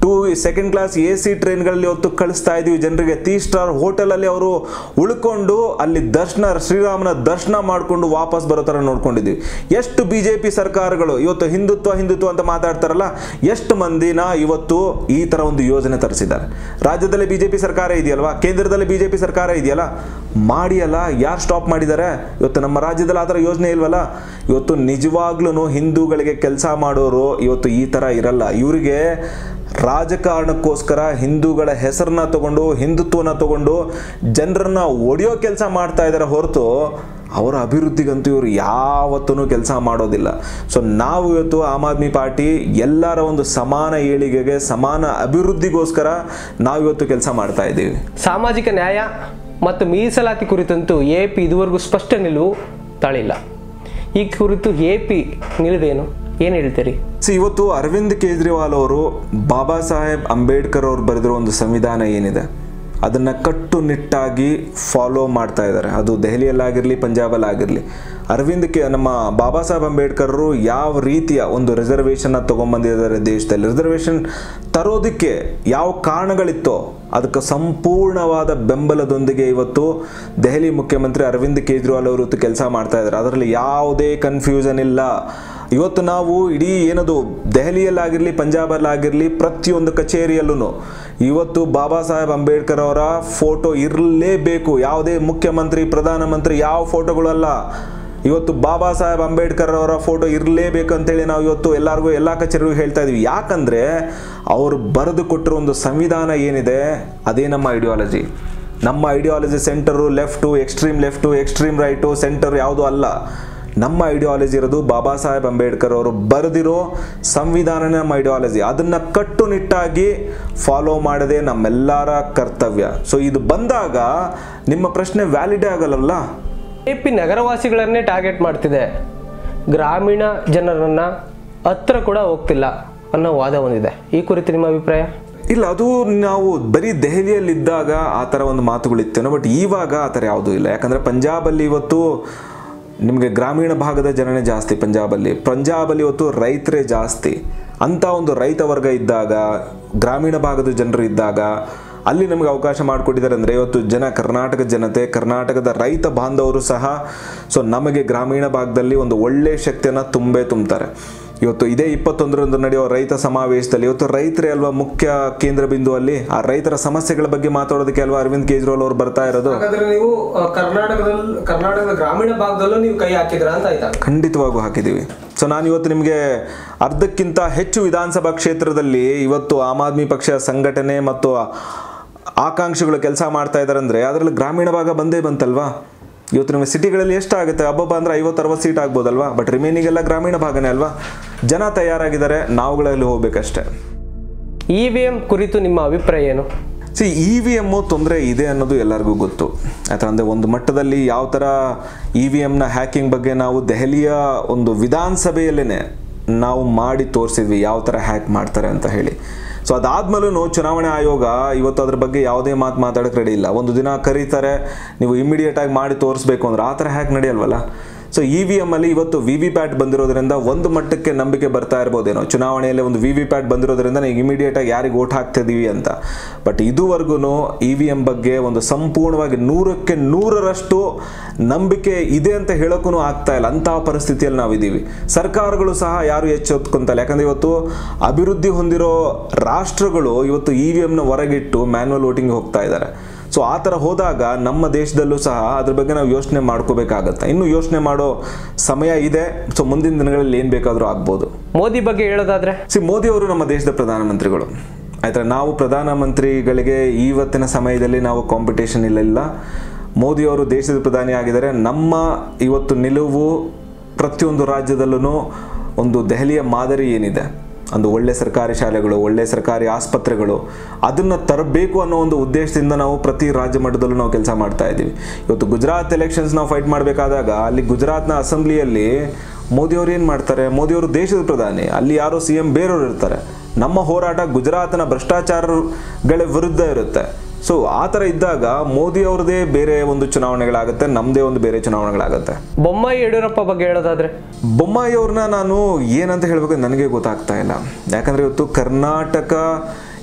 two second class A C ಟ್ರೈನ್ಗಳಲ್ಲಿ ಹೊತ್ತು ಕಳಿಸ್ತಾ ಇದೀವಿ ಜನರಿಗೆ ತ್ರೀ ಸ್ಟಾರ್ ಹೋಟೆಲಲ್ಲಿ ಅವರು ಉಳ್ಕೊಂಡು ಅಲ್ಲಿ ದರ್ಶನ ಶ್ರೀರಾಮನ ದರ್ಶನ ಮಾಡಿಕೊಂಡು ವಾಪಸ್ ಬರೋ ಥರ ನೋಡ್ಕೊಂಡಿದ್ದೀವಿ ಎಷ್ಟು ಬಿ ಜೆ ಪಿ ಸರ್ಕಾರಗಳು ಇವತ್ತು ಹಿಂದುತ್ವ ಹಿಂದುತ್ವ ಅಂತ ಮಾತಾಡ್ತಾರಲ್ಲ ಎಷ್ಟು ಮಂದಿನ ಇವತ್ತು ಈ ಥರ ಒಂದು ಯೋಜನೆ ತರಿಸಿದ್ದಾರೆ ರಾಜ್ಯದಲ್ಲಿ ಬಿ ಜೆ ಪಿ ಸರ್ಕಾರ ಇದೆಯಲ್ವಾ ಕೇಂದ್ರದಲ್ಲಿ ಬಿ ಜೆ ಪಿ ಸರ್ಕಾರ ಇದೆಯಲ್ಲ ಮಾಡಿಯಲ್ಲ ಯಾರು ಸ್ಟಾಪ್ ಮಾಡಿದ್ದಾರೆ ಇವತ್ತು ನಮ್ಮ ರಾಜ್ಯದಲ್ಲಿ ಆ ಥರ ಯೋಜನೆ ಇಲ್ವಲ್ಲ ಇವತ್ತು ನಿಜವಾಗ್ಲೂ ಹಿಂದೂಗಳಿಗೆ ಕೆಲಸ ಮಾಡೋರು ಇವತ್ತು ಈ ಥರ ಇರಲ್ಲ ಇವರಿಗೆ ರಾಜಕಾರಣಕ್ಕೋಸ್ಕರ ಹಿಂದೂಗಳ ಹೆಸರನ್ನ ತಗೊಂಡು ಹಿಂದುತ್ವನ ತಗೊಂಡು ಜನರನ್ನ ಒಡೆಯೋ ಕೆಲಸ ಮಾಡ್ತಾ ಇದ್ದಾರೆ ಹೊರತು ಅವರ ಅಭಿವೃದ್ಧಿಗಂತೂ ಇವರು ಯಾವತ್ತೂ ಕೆಲಸ ಮಾಡೋದಿಲ್ಲ ಸೊ ನಾವು ಇವತ್ತು ಆಮ್ ಆದ್ಮಿ ಪಾರ್ಟಿ ಎಲ್ಲರ ಒಂದು ಸಮಾನ ಏಳಿಗೆಗೆ ಸಮಾನ ಅಭಿವೃದ್ಧಿಗೋಸ್ಕರ ನಾವು ಇವತ್ತು ಕೆಲಸ ಮಾಡ್ತಾ ಇದ್ದೀವಿ ಸಾಮಾಜಿಕ ನ್ಯಾಯ ಮತ್ತು ಮೀಸಲಾತಿ ಕುರಿತಂತೂ ಎ ಪಿ ಇದುವರೆಗೂ ಸ್ಪಷ್ಟ ನಿಲುವು ತಾಳಿಲ್ಲ ಈ ಕುರಿತು ಎ ಪಿ ನಿಲುವೇನು ಏನು ಹೇಳ್ತೀರಿ ಸೊ ಇವತ್ತು ಅರವಿಂದ್ ಕೇಜ್ರಿವಾಲ್ ಅವರು ಬಾಬಾ ಸಾಹೇಬ್ ಅಂಬೇಡ್ಕರ್ ಅವ್ರು ಬರೆದಿರೋ ಒಂದು ಸಂವಿಧಾನ ಏನಿದೆ ಅದನ್ನು ಕಟ್ಟುನಿಟ್ಟಾಗಿ ಫಾಲೋ ಮಾಡ್ತಾ ಇದ್ದಾರೆ ಅದು ದೆಹಲಿಯಲ್ಲಾಗಿರಲಿ ಪಂಜಾಬಲ್ಲಾಗಿರಲಿ ಅರವಿಂದ್ ಕೆ ನಮ್ಮ ಬಾಬಾ ಸಾಹೇಬ್ ಅಂಬೇಡ್ಕರ್ರು ಯಾವ ರೀತಿಯ ಒಂದು ರಿಸರ್ವೇಷನ್ನ ತೊಗೊಂಬಂದಿದ್ದಾರೆ ದೇಶದಲ್ಲಿ ರಿಸರ್ವೇಷನ್ ತರೋದಕ್ಕೆ ಯಾವ ಕಾರಣಗಳಿತ್ತೋ ಅದಕ್ಕೆ ಸಂಪೂರ್ಣವಾದ ಬೆಂಬಲದೊಂದಿಗೆ ಇವತ್ತು ದೆಹಲಿ ಮುಖ್ಯಮಂತ್ರಿ ಅರವಿಂದ್ ಕೇಜ್ರಿವಾಲ್ ಅವರು ಇವತ್ತು ಕೆಲಸ ಮಾಡ್ತಾ ಇದ್ದಾರೆ ಅದರಲ್ಲಿ ಯಾವುದೇ ಕನ್ಫ್ಯೂಷನ್ ಇಲ್ಲ ಇವತ್ತು ನಾವು ಇಡೀ ಏನದು ದೆಹಲಿಯಲ್ಲಾಗಿರಲಿ ಪಂಜಾಬಲ್ಲಾಗಿರಲಿ ಪ್ರತಿಯೊಂದು ಕಚೇರಿಯಲ್ಲೂ ಇವತ್ತು ಬಾಬಾ ಸಾಹೇಬ್ ಅಂಬೇಡ್ಕರ್ ಅವರ ಫೋಟೋ ಇರಲೇಬೇಕು ಯಾವುದೇ ಮುಖ್ಯಮಂತ್ರಿ ಪ್ರಧಾನಮಂತ್ರಿ ಯಾವ ಫೋಟೋಗಳಲ್ಲ ಇವತ್ತು ಬಾಬಾ ಸಾಹೇಬ್ ಅಂಬೇಡ್ಕರ್ ಅವರ ಫೋಟೋ ಇರಲೇಬೇಕು ಅಂತೇಳಿ ನಾವು ಇವತ್ತು ಎಲ್ಲರಿಗೂ ಎಲ್ಲ ಕಚೇರಿಗೂ ಹೇಳ್ತಾ ಇದೀವಿ ಯಾಕಂದ್ರೆ ಅವರು ಬರೆದು ಕೊಟ್ಟಿರೋ ಒಂದು ಸಂವಿಧಾನ ಏನಿದೆ ಅದೇ ನಮ್ಮ ಐಡಿಯಾಲಜಿ ನಮ್ಮ ideology centre left extreme left extreme right centre ಯಾವುದು ಅಲ್ಲ ನಮ್ಮ ಐಡಿಯಾಲಜಿ ಇರೋದು ಬಾಬಾ ಸಾಹೇಬ್ ಅಂಬೇಡ್ಕರ್ ಅವರು ಬರೆದಿರೋ ಸಂವಿಧಾನನೇ ನಮ್ಮ ಐಡಿಯಾಲಜಿ ಅದನ್ನ ಕಟ್ಟುನಿಟ್ಟಾಗಿ ಫಾಲೋ ಮಾಡದೆ ನಮ್ಮೆಲ್ಲರ ಕರ್ತವ್ಯ ಸೊ ಇದು ಬಂದಾಗ ನಿಮ್ಮ ಪ್ರಶ್ನೆ ವ್ಯಾಲಿಡೇ ಆಗಲ್ಲಲ್ಲ ಎ ಪಿ ನಗರವಾಸಿಗಳನ್ನೇ ಟಾರ್ಗೆಟ್ ಮಾಡ್ತಿದೆ ಗ್ರಾಮೀಣ ಜನರನ್ನ ಹತ್ರ ಕೂಡ ಹೋಗ್ತಿಲ್ಲ ಅನ್ನೋ ವಾದ ಒಂದಿದೆ ಈ ಕುರಿತು ನಿಮ್ಮ ಅಭಿಪ್ರಾಯ ಇಲ್ಲ ಅದು ನಾವು ಬರೀ ದೆಹಲಿಯಲ್ಲಿದ್ದಾಗ ಆ ಥರ ಒಂದು ಮಾತುಗಳಿತ್ತೇನೋ ಬಟ್ ಇವಾಗ ಆ ಥರ ಯಾವುದೂ ಇಲ್ಲ ಯಾಕಂದರೆ ಪಂಜಾಬಲ್ಲಿ ಇವತ್ತು ನಿಮಗೆ ಗ್ರಾಮೀಣ ಭಾಗದ ಜನನೇ ಜಾಸ್ತಿ ಪಂಜಾಬಲ್ಲಿ ಪಂಜಾಬಲ್ಲಿ ಇವತ್ತು ರೈತರೇ ಜಾಸ್ತಿ ಅಂಥ ಒಂದು ರೈತ ವರ್ಗ ಇದ್ದಾಗ ಗ್ರಾಮೀಣ ಭಾಗದ ಜನರು ಇದ್ದಾಗ ಅಲ್ಲಿ ನಮಗೆ ಅವಕಾಶ ಮಾಡಿಕೊಟ್ಟಿದ್ದಾರೆ ಅಂದರೆ ಇವತ್ತು ಜನ ಕರ್ನಾಟಕದ ಜನತೆ ಕರ್ನಾಟಕದ ರೈತ ಬಾಂಧವರು ಸಹ ಸೊ ನಮಗೆ ಗ್ರಾಮೀಣ ಭಾಗದಲ್ಲಿ ಒಂದು ಒಳ್ಳೆ ಶಕ್ತಿಯನ್ನು ತುಂಬೇ ತುಂಬ್ತಾರೆ ಇವತ್ತು ಇದೇ ಇಪ್ಪತ್ತೊಂದರಂದು ನಡೆಯುವ ರೈತ ಸಮಾವೇಶದಲ್ಲಿ ಇವತ್ತು ರೈತರೇ ಅಲ್ವಾ ಮುಖ್ಯ ಕೇಂದ್ರ ಬಿಂದು ಅಲ್ಲಿ ಆ ರೈತರ ಸಮಸ್ಯೆಗಳ ಬಗ್ಗೆ ಮಾತಾಡೋದಕ್ಕೆ ಅಲ್ವಾ ಅರವಿಂದ್ ಕೇಜ್ರಿವಾಲ್ ಅವರು ಬರ್ತಾ ಇರೋದು ಹಾಗಾದ್ರೆ ನೀವು ಕರ್ನಾಟಕದಲ್ಲಿ ಕರ್ನಾಟಕದ ಗ್ರಾಮೀಣ ಭಾಗದಲ್ಲೂ ನೀವು ಕೈ ಹಾಕಿದ್ರ ಅಂತ ಆಯ್ತಾ ಖಂಡಿತವಾಗೂ ಹಾಕಿದ್ದೀವಿ ಸೊ ನಾನು ಇವತ್ತು ನಿಮಗೆ ಅರ್ಧಕ್ಕಿಂತ ಹೆಚ್ಚು ವಿಧಾನಸಭಾ ಕ್ಷೇತ್ರದಲ್ಲಿ ಇವತ್ತು ಆಮ್ ಆದ್ಮಿ ಪಕ್ಷ ಸಂಘಟನೆ ಮತ್ತು ಆಕಾಂಕ್ಷಿಗಳು ಕೆಲಸ ಮಾಡ್ತಾ ಇದ್ದಾರೆ ಅಂದರೆ ಅದರಲ್ಲಿ ಗ್ರಾಮೀಣ ಭಾಗ ಬಂದೇ ಬಂತಲ್ವಾ ಇವತ್ತು ನಿಮಗೆ ಸಿಟಿಗಳಲ್ಲಿ ಎಷ್ಟಾಗುತ್ತೆ ಹಬ್ಬಬ್ಬ ಅಂದರೆ ಐವತ್ತು ಅರವತ್ತು ಸೀಟ್ ಆಗ್ಬೋದಲ್ವಾ ಬಟ್ ರಿಮೈನಿಂಗ್ ಎಲ್ಲ ಗ್ರಾಮೀಣ ಭಾಗನೇ ಅಲ್ವಾ ಜನ ತಯಾರಾಗಿದ್ದಾರೆ ನಾವುಗಳಲ್ಲಿ ಹೋಗ್ಬೇಕಷ್ಟೇ ಇ ವಿ ಎಂ ಕುರಿತು ನಿಮ್ಮ ಅಭಿಪ್ರಾಯ ಏನು ಸಿ ಇ ವಿ ಎಮ್ಮು ತೊಂದರೆ ಇದೆ ಅನ್ನೋದು ಎಲ್ಲರಿಗೂ ಗೊತ್ತು ಆಯ್ತಾ ಅಂದರೆ ಒಂದು ಮಟ್ಟದಲ್ಲಿ ಯಾವ ಥರ ಇ ವಿ ಎಮ್ನ ಹ್ಯಾಕಿಂಗ್ ಬಗ್ಗೆ ನಾವು ದೆಹಲಿಯ ಒಂದು ವಿಧಾನಸಭೆಯಲ್ಲೇ ನಾವು ಮಾಡಿ ತೋರಿಸಿದ್ವಿ ಯಾವ ಥರ ಹ್ಯಾಕ್ ಮಾಡ್ತಾರೆ ಅಂತ ಹೇಳಿ ಸೊ ಅದಾದ್ಮೇಲೂ ಚುನಾವಣೆ ಆಯೋಗ ಇವತ್ತು ಅದ್ರ ಬಗ್ಗೆ ಯಾವುದೇ ಮಾತು ಮಾತಾಡೋಕೆ ರೆಡಿ ಇಲ್ಲ ಒಂದು ದಿನ ಕರೀತಾರೆ ನೀವು ಇಮಿಡಿಯೇಟ್ ಆಗಿ ಮಾಡಿ ತೋರಿಸ್ಬೇಕು ಅಂದ್ರೆ ಆ ಥರ ಹ್ಯಾಕ್ ನಡೆಯಲ್ವಲ್ಲ ಸೊ ಇ ವಿ ಎಮ್ ಅಲ್ಲಿ ಇವತ್ತು ವಿ ವಿ ಪ್ಯಾಟ್ ಬಂದಿರೋದ್ರಿಂದ ಒಂದು ಮಟ್ಟಕ್ಕೆ ನಂಬಿಕೆ ಬರ್ತಾ ಇರ್ಬೋದೇನೋ ಚುನಾವಣೆಯಲ್ಲಿ ಒಂದು ವಿ ವಿ ಪ್ಯಾಟ್ ಬಂದಿರೋದ್ರಿಂದ ನೀವು ಇಮಿಡಿಯೇಟ್ ಆಗಿ ಯಾರಿಗೆ ಓಟ್ ಹಾಕ್ತಿದೀವಿ ಅಂತ ಬಟ್ ಇದುವರೆಗೂ ಇ ವಿ ಎಮ್ ಬಗ್ಗೆ ಒಂದು ಸಂಪೂರ್ಣವಾಗಿ ನೂರಕ್ಕೆ ನೂರರಷ್ಟು ನಂಬಿಕೆ ಇದೆ ಅಂತ ಹೇಳೋಕ್ಕೂ ಆಗ್ತಾ ಇಲ್ಲ ಅಂತಹ ಪರಿಸ್ಥಿತಿಯಲ್ಲಿ ನಾವಿದ್ದೀವಿ ಸರ್ಕಾರಗಳು ಸಹ ಯಾರು ಎಚ್ಚೆತ್ಕೊಂತಲ್ಲ ಯಾಕಂದ್ರೆ ಇವತ್ತು ಅಭಿವೃದ್ಧಿ ಹೊಂದಿರೋ ರಾಷ್ಟ್ರಗಳು ಇವತ್ತು ಇ ವಿ ಎಮ್ನ ಹೊರಗಿಟ್ಟು ಮ್ಯಾನ್ಯಲ್ ವೋಟಿಂಗ್ ಹೋಗ್ತಾ ಇದ್ದಾರೆ ಸೊ ಆ ಥರ ಹೋದಾಗ ನಮ್ಮ ದೇಶದಲ್ಲೂ ಸಹ ಅದ್ರ ಬಗ್ಗೆ ನಾವು ಯೋಚನೆ ಮಾಡ್ಕೋಬೇಕಾಗತ್ತೆ ಇನ್ನು ಯೋಚನೆ ಮಾಡೋ ಸಮಯ ಇದೆ ಸೊ ಮುಂದಿನ ದಿನಗಳಲ್ಲಿ ಏನು ಬೇಕಾದರೂ ಆಗ್ಬೋದು ಮೋದಿ ಬಗ್ಗೆ ಹೇಳೋದಾದ್ರೆ ಸಿ ಮೋದಿ ಅವರು ನಮ್ಮ ದೇಶದ ಪ್ರಧಾನಮಂತ್ರಿಗಳು ಆಯ್ತಾ ನಾವು ಪ್ರಧಾನಮಂತ್ರಿಗಳಿಗೆ ಇವತ್ತಿನ ಸಮಯದಲ್ಲಿ ನಾವು ಕಾಂಪಿಟೇಷನ್ ಇಲ್ಲ ಇಲ್ಲ ಮೋದಿ ಅವರು ದೇಶದ ಪ್ರಧಾನಿ ಆಗಿದ್ದಾರೆ ನಮ್ಮ ಇವತ್ತು ನಿಲುವು ಪ್ರತಿಯೊಂದು ರಾಜ್ಯದಲ್ಲೂ ಒಂದು ದೆಹಲಿಯ ಮಾದರಿ ಏನಿದೆ ಒಂದು ಒಳ್ಳೆ ಸರ್ಕಾರಿ ಶಾಲೆಗಳು ಒಳ್ಳೆ ಸರ್ಕಾರಿ ಆಸ್ಪತ್ರೆಗಳು ಅದನ್ನು ತರಬೇಕು ಅನ್ನೋ ಒಂದು ಉದ್ದೇಶದಿಂದ ನಾವು ಪ್ರತಿ ರಾಜ್ಯ ಮಟ್ಟದಲ್ಲೂ ನಾವು ಕೆಲಸ ಮಾಡ್ತಾ ಇದ್ದೀವಿ ಇವತ್ತು ಗುಜರಾತ್ ಎಲೆಕ್ಷನ್ಸ್ ನಾವು ಫೈಟ್ ಮಾಡಬೇಕಾದಾಗ ಅಲ್ಲಿ ಗುಜರಾತ್ನ ಅಸೆಂಬ್ಲಿಯಲ್ಲಿ ಮೋದಿಯವರು ಏನು ಮಾಡ್ತಾರೆ ಮೋದಿಯವರು ದೇಶದ ಪ್ರಧಾನಿ ಅಲ್ಲಿ ಯಾರೋ ಸಿ ಎಂ ಬೇರೆಯವರು ಇರ್ತಾರೆ ನಮ್ಮ ಹೋರಾಟ ಗುಜರಾತ್ನ ಭ್ರಷ್ಟಾಚಾರಗಳ ವಿರುದ್ಧ ಇರುತ್ತೆ ಸೊ ಆ ಥರ ಇದ್ದಾಗ ಮೋದಿ ಅವ್ರದ್ದೇ ಬೇರೆ ಒಂದು ಚುನಾವಣೆಗಳಾಗುತ್ತೆ ನಮ್ಮದೇ ಒಂದು ಬೇರೆ ಚುನಾವಣೆಗಳಾಗುತ್ತೆ ಬೊಮ್ಮಾಯಿ ಯಡಿಯೂರಪ್ಪ ಬಗ್ಗೆ ಹೇಳೋದಾದ್ರೆ ಬೊಮ್ಮಾಯಿ ಅವ್ರನ್ನ ನಾನು ಏನಂತ ಹೇಳಬೇಕು ನನಗೆ ಗೊತ್ತಾಗ್ತಾ ಇಲ್ಲ ಯಾಕಂದರೆ ಇವತ್ತು ಕರ್ನಾಟಕ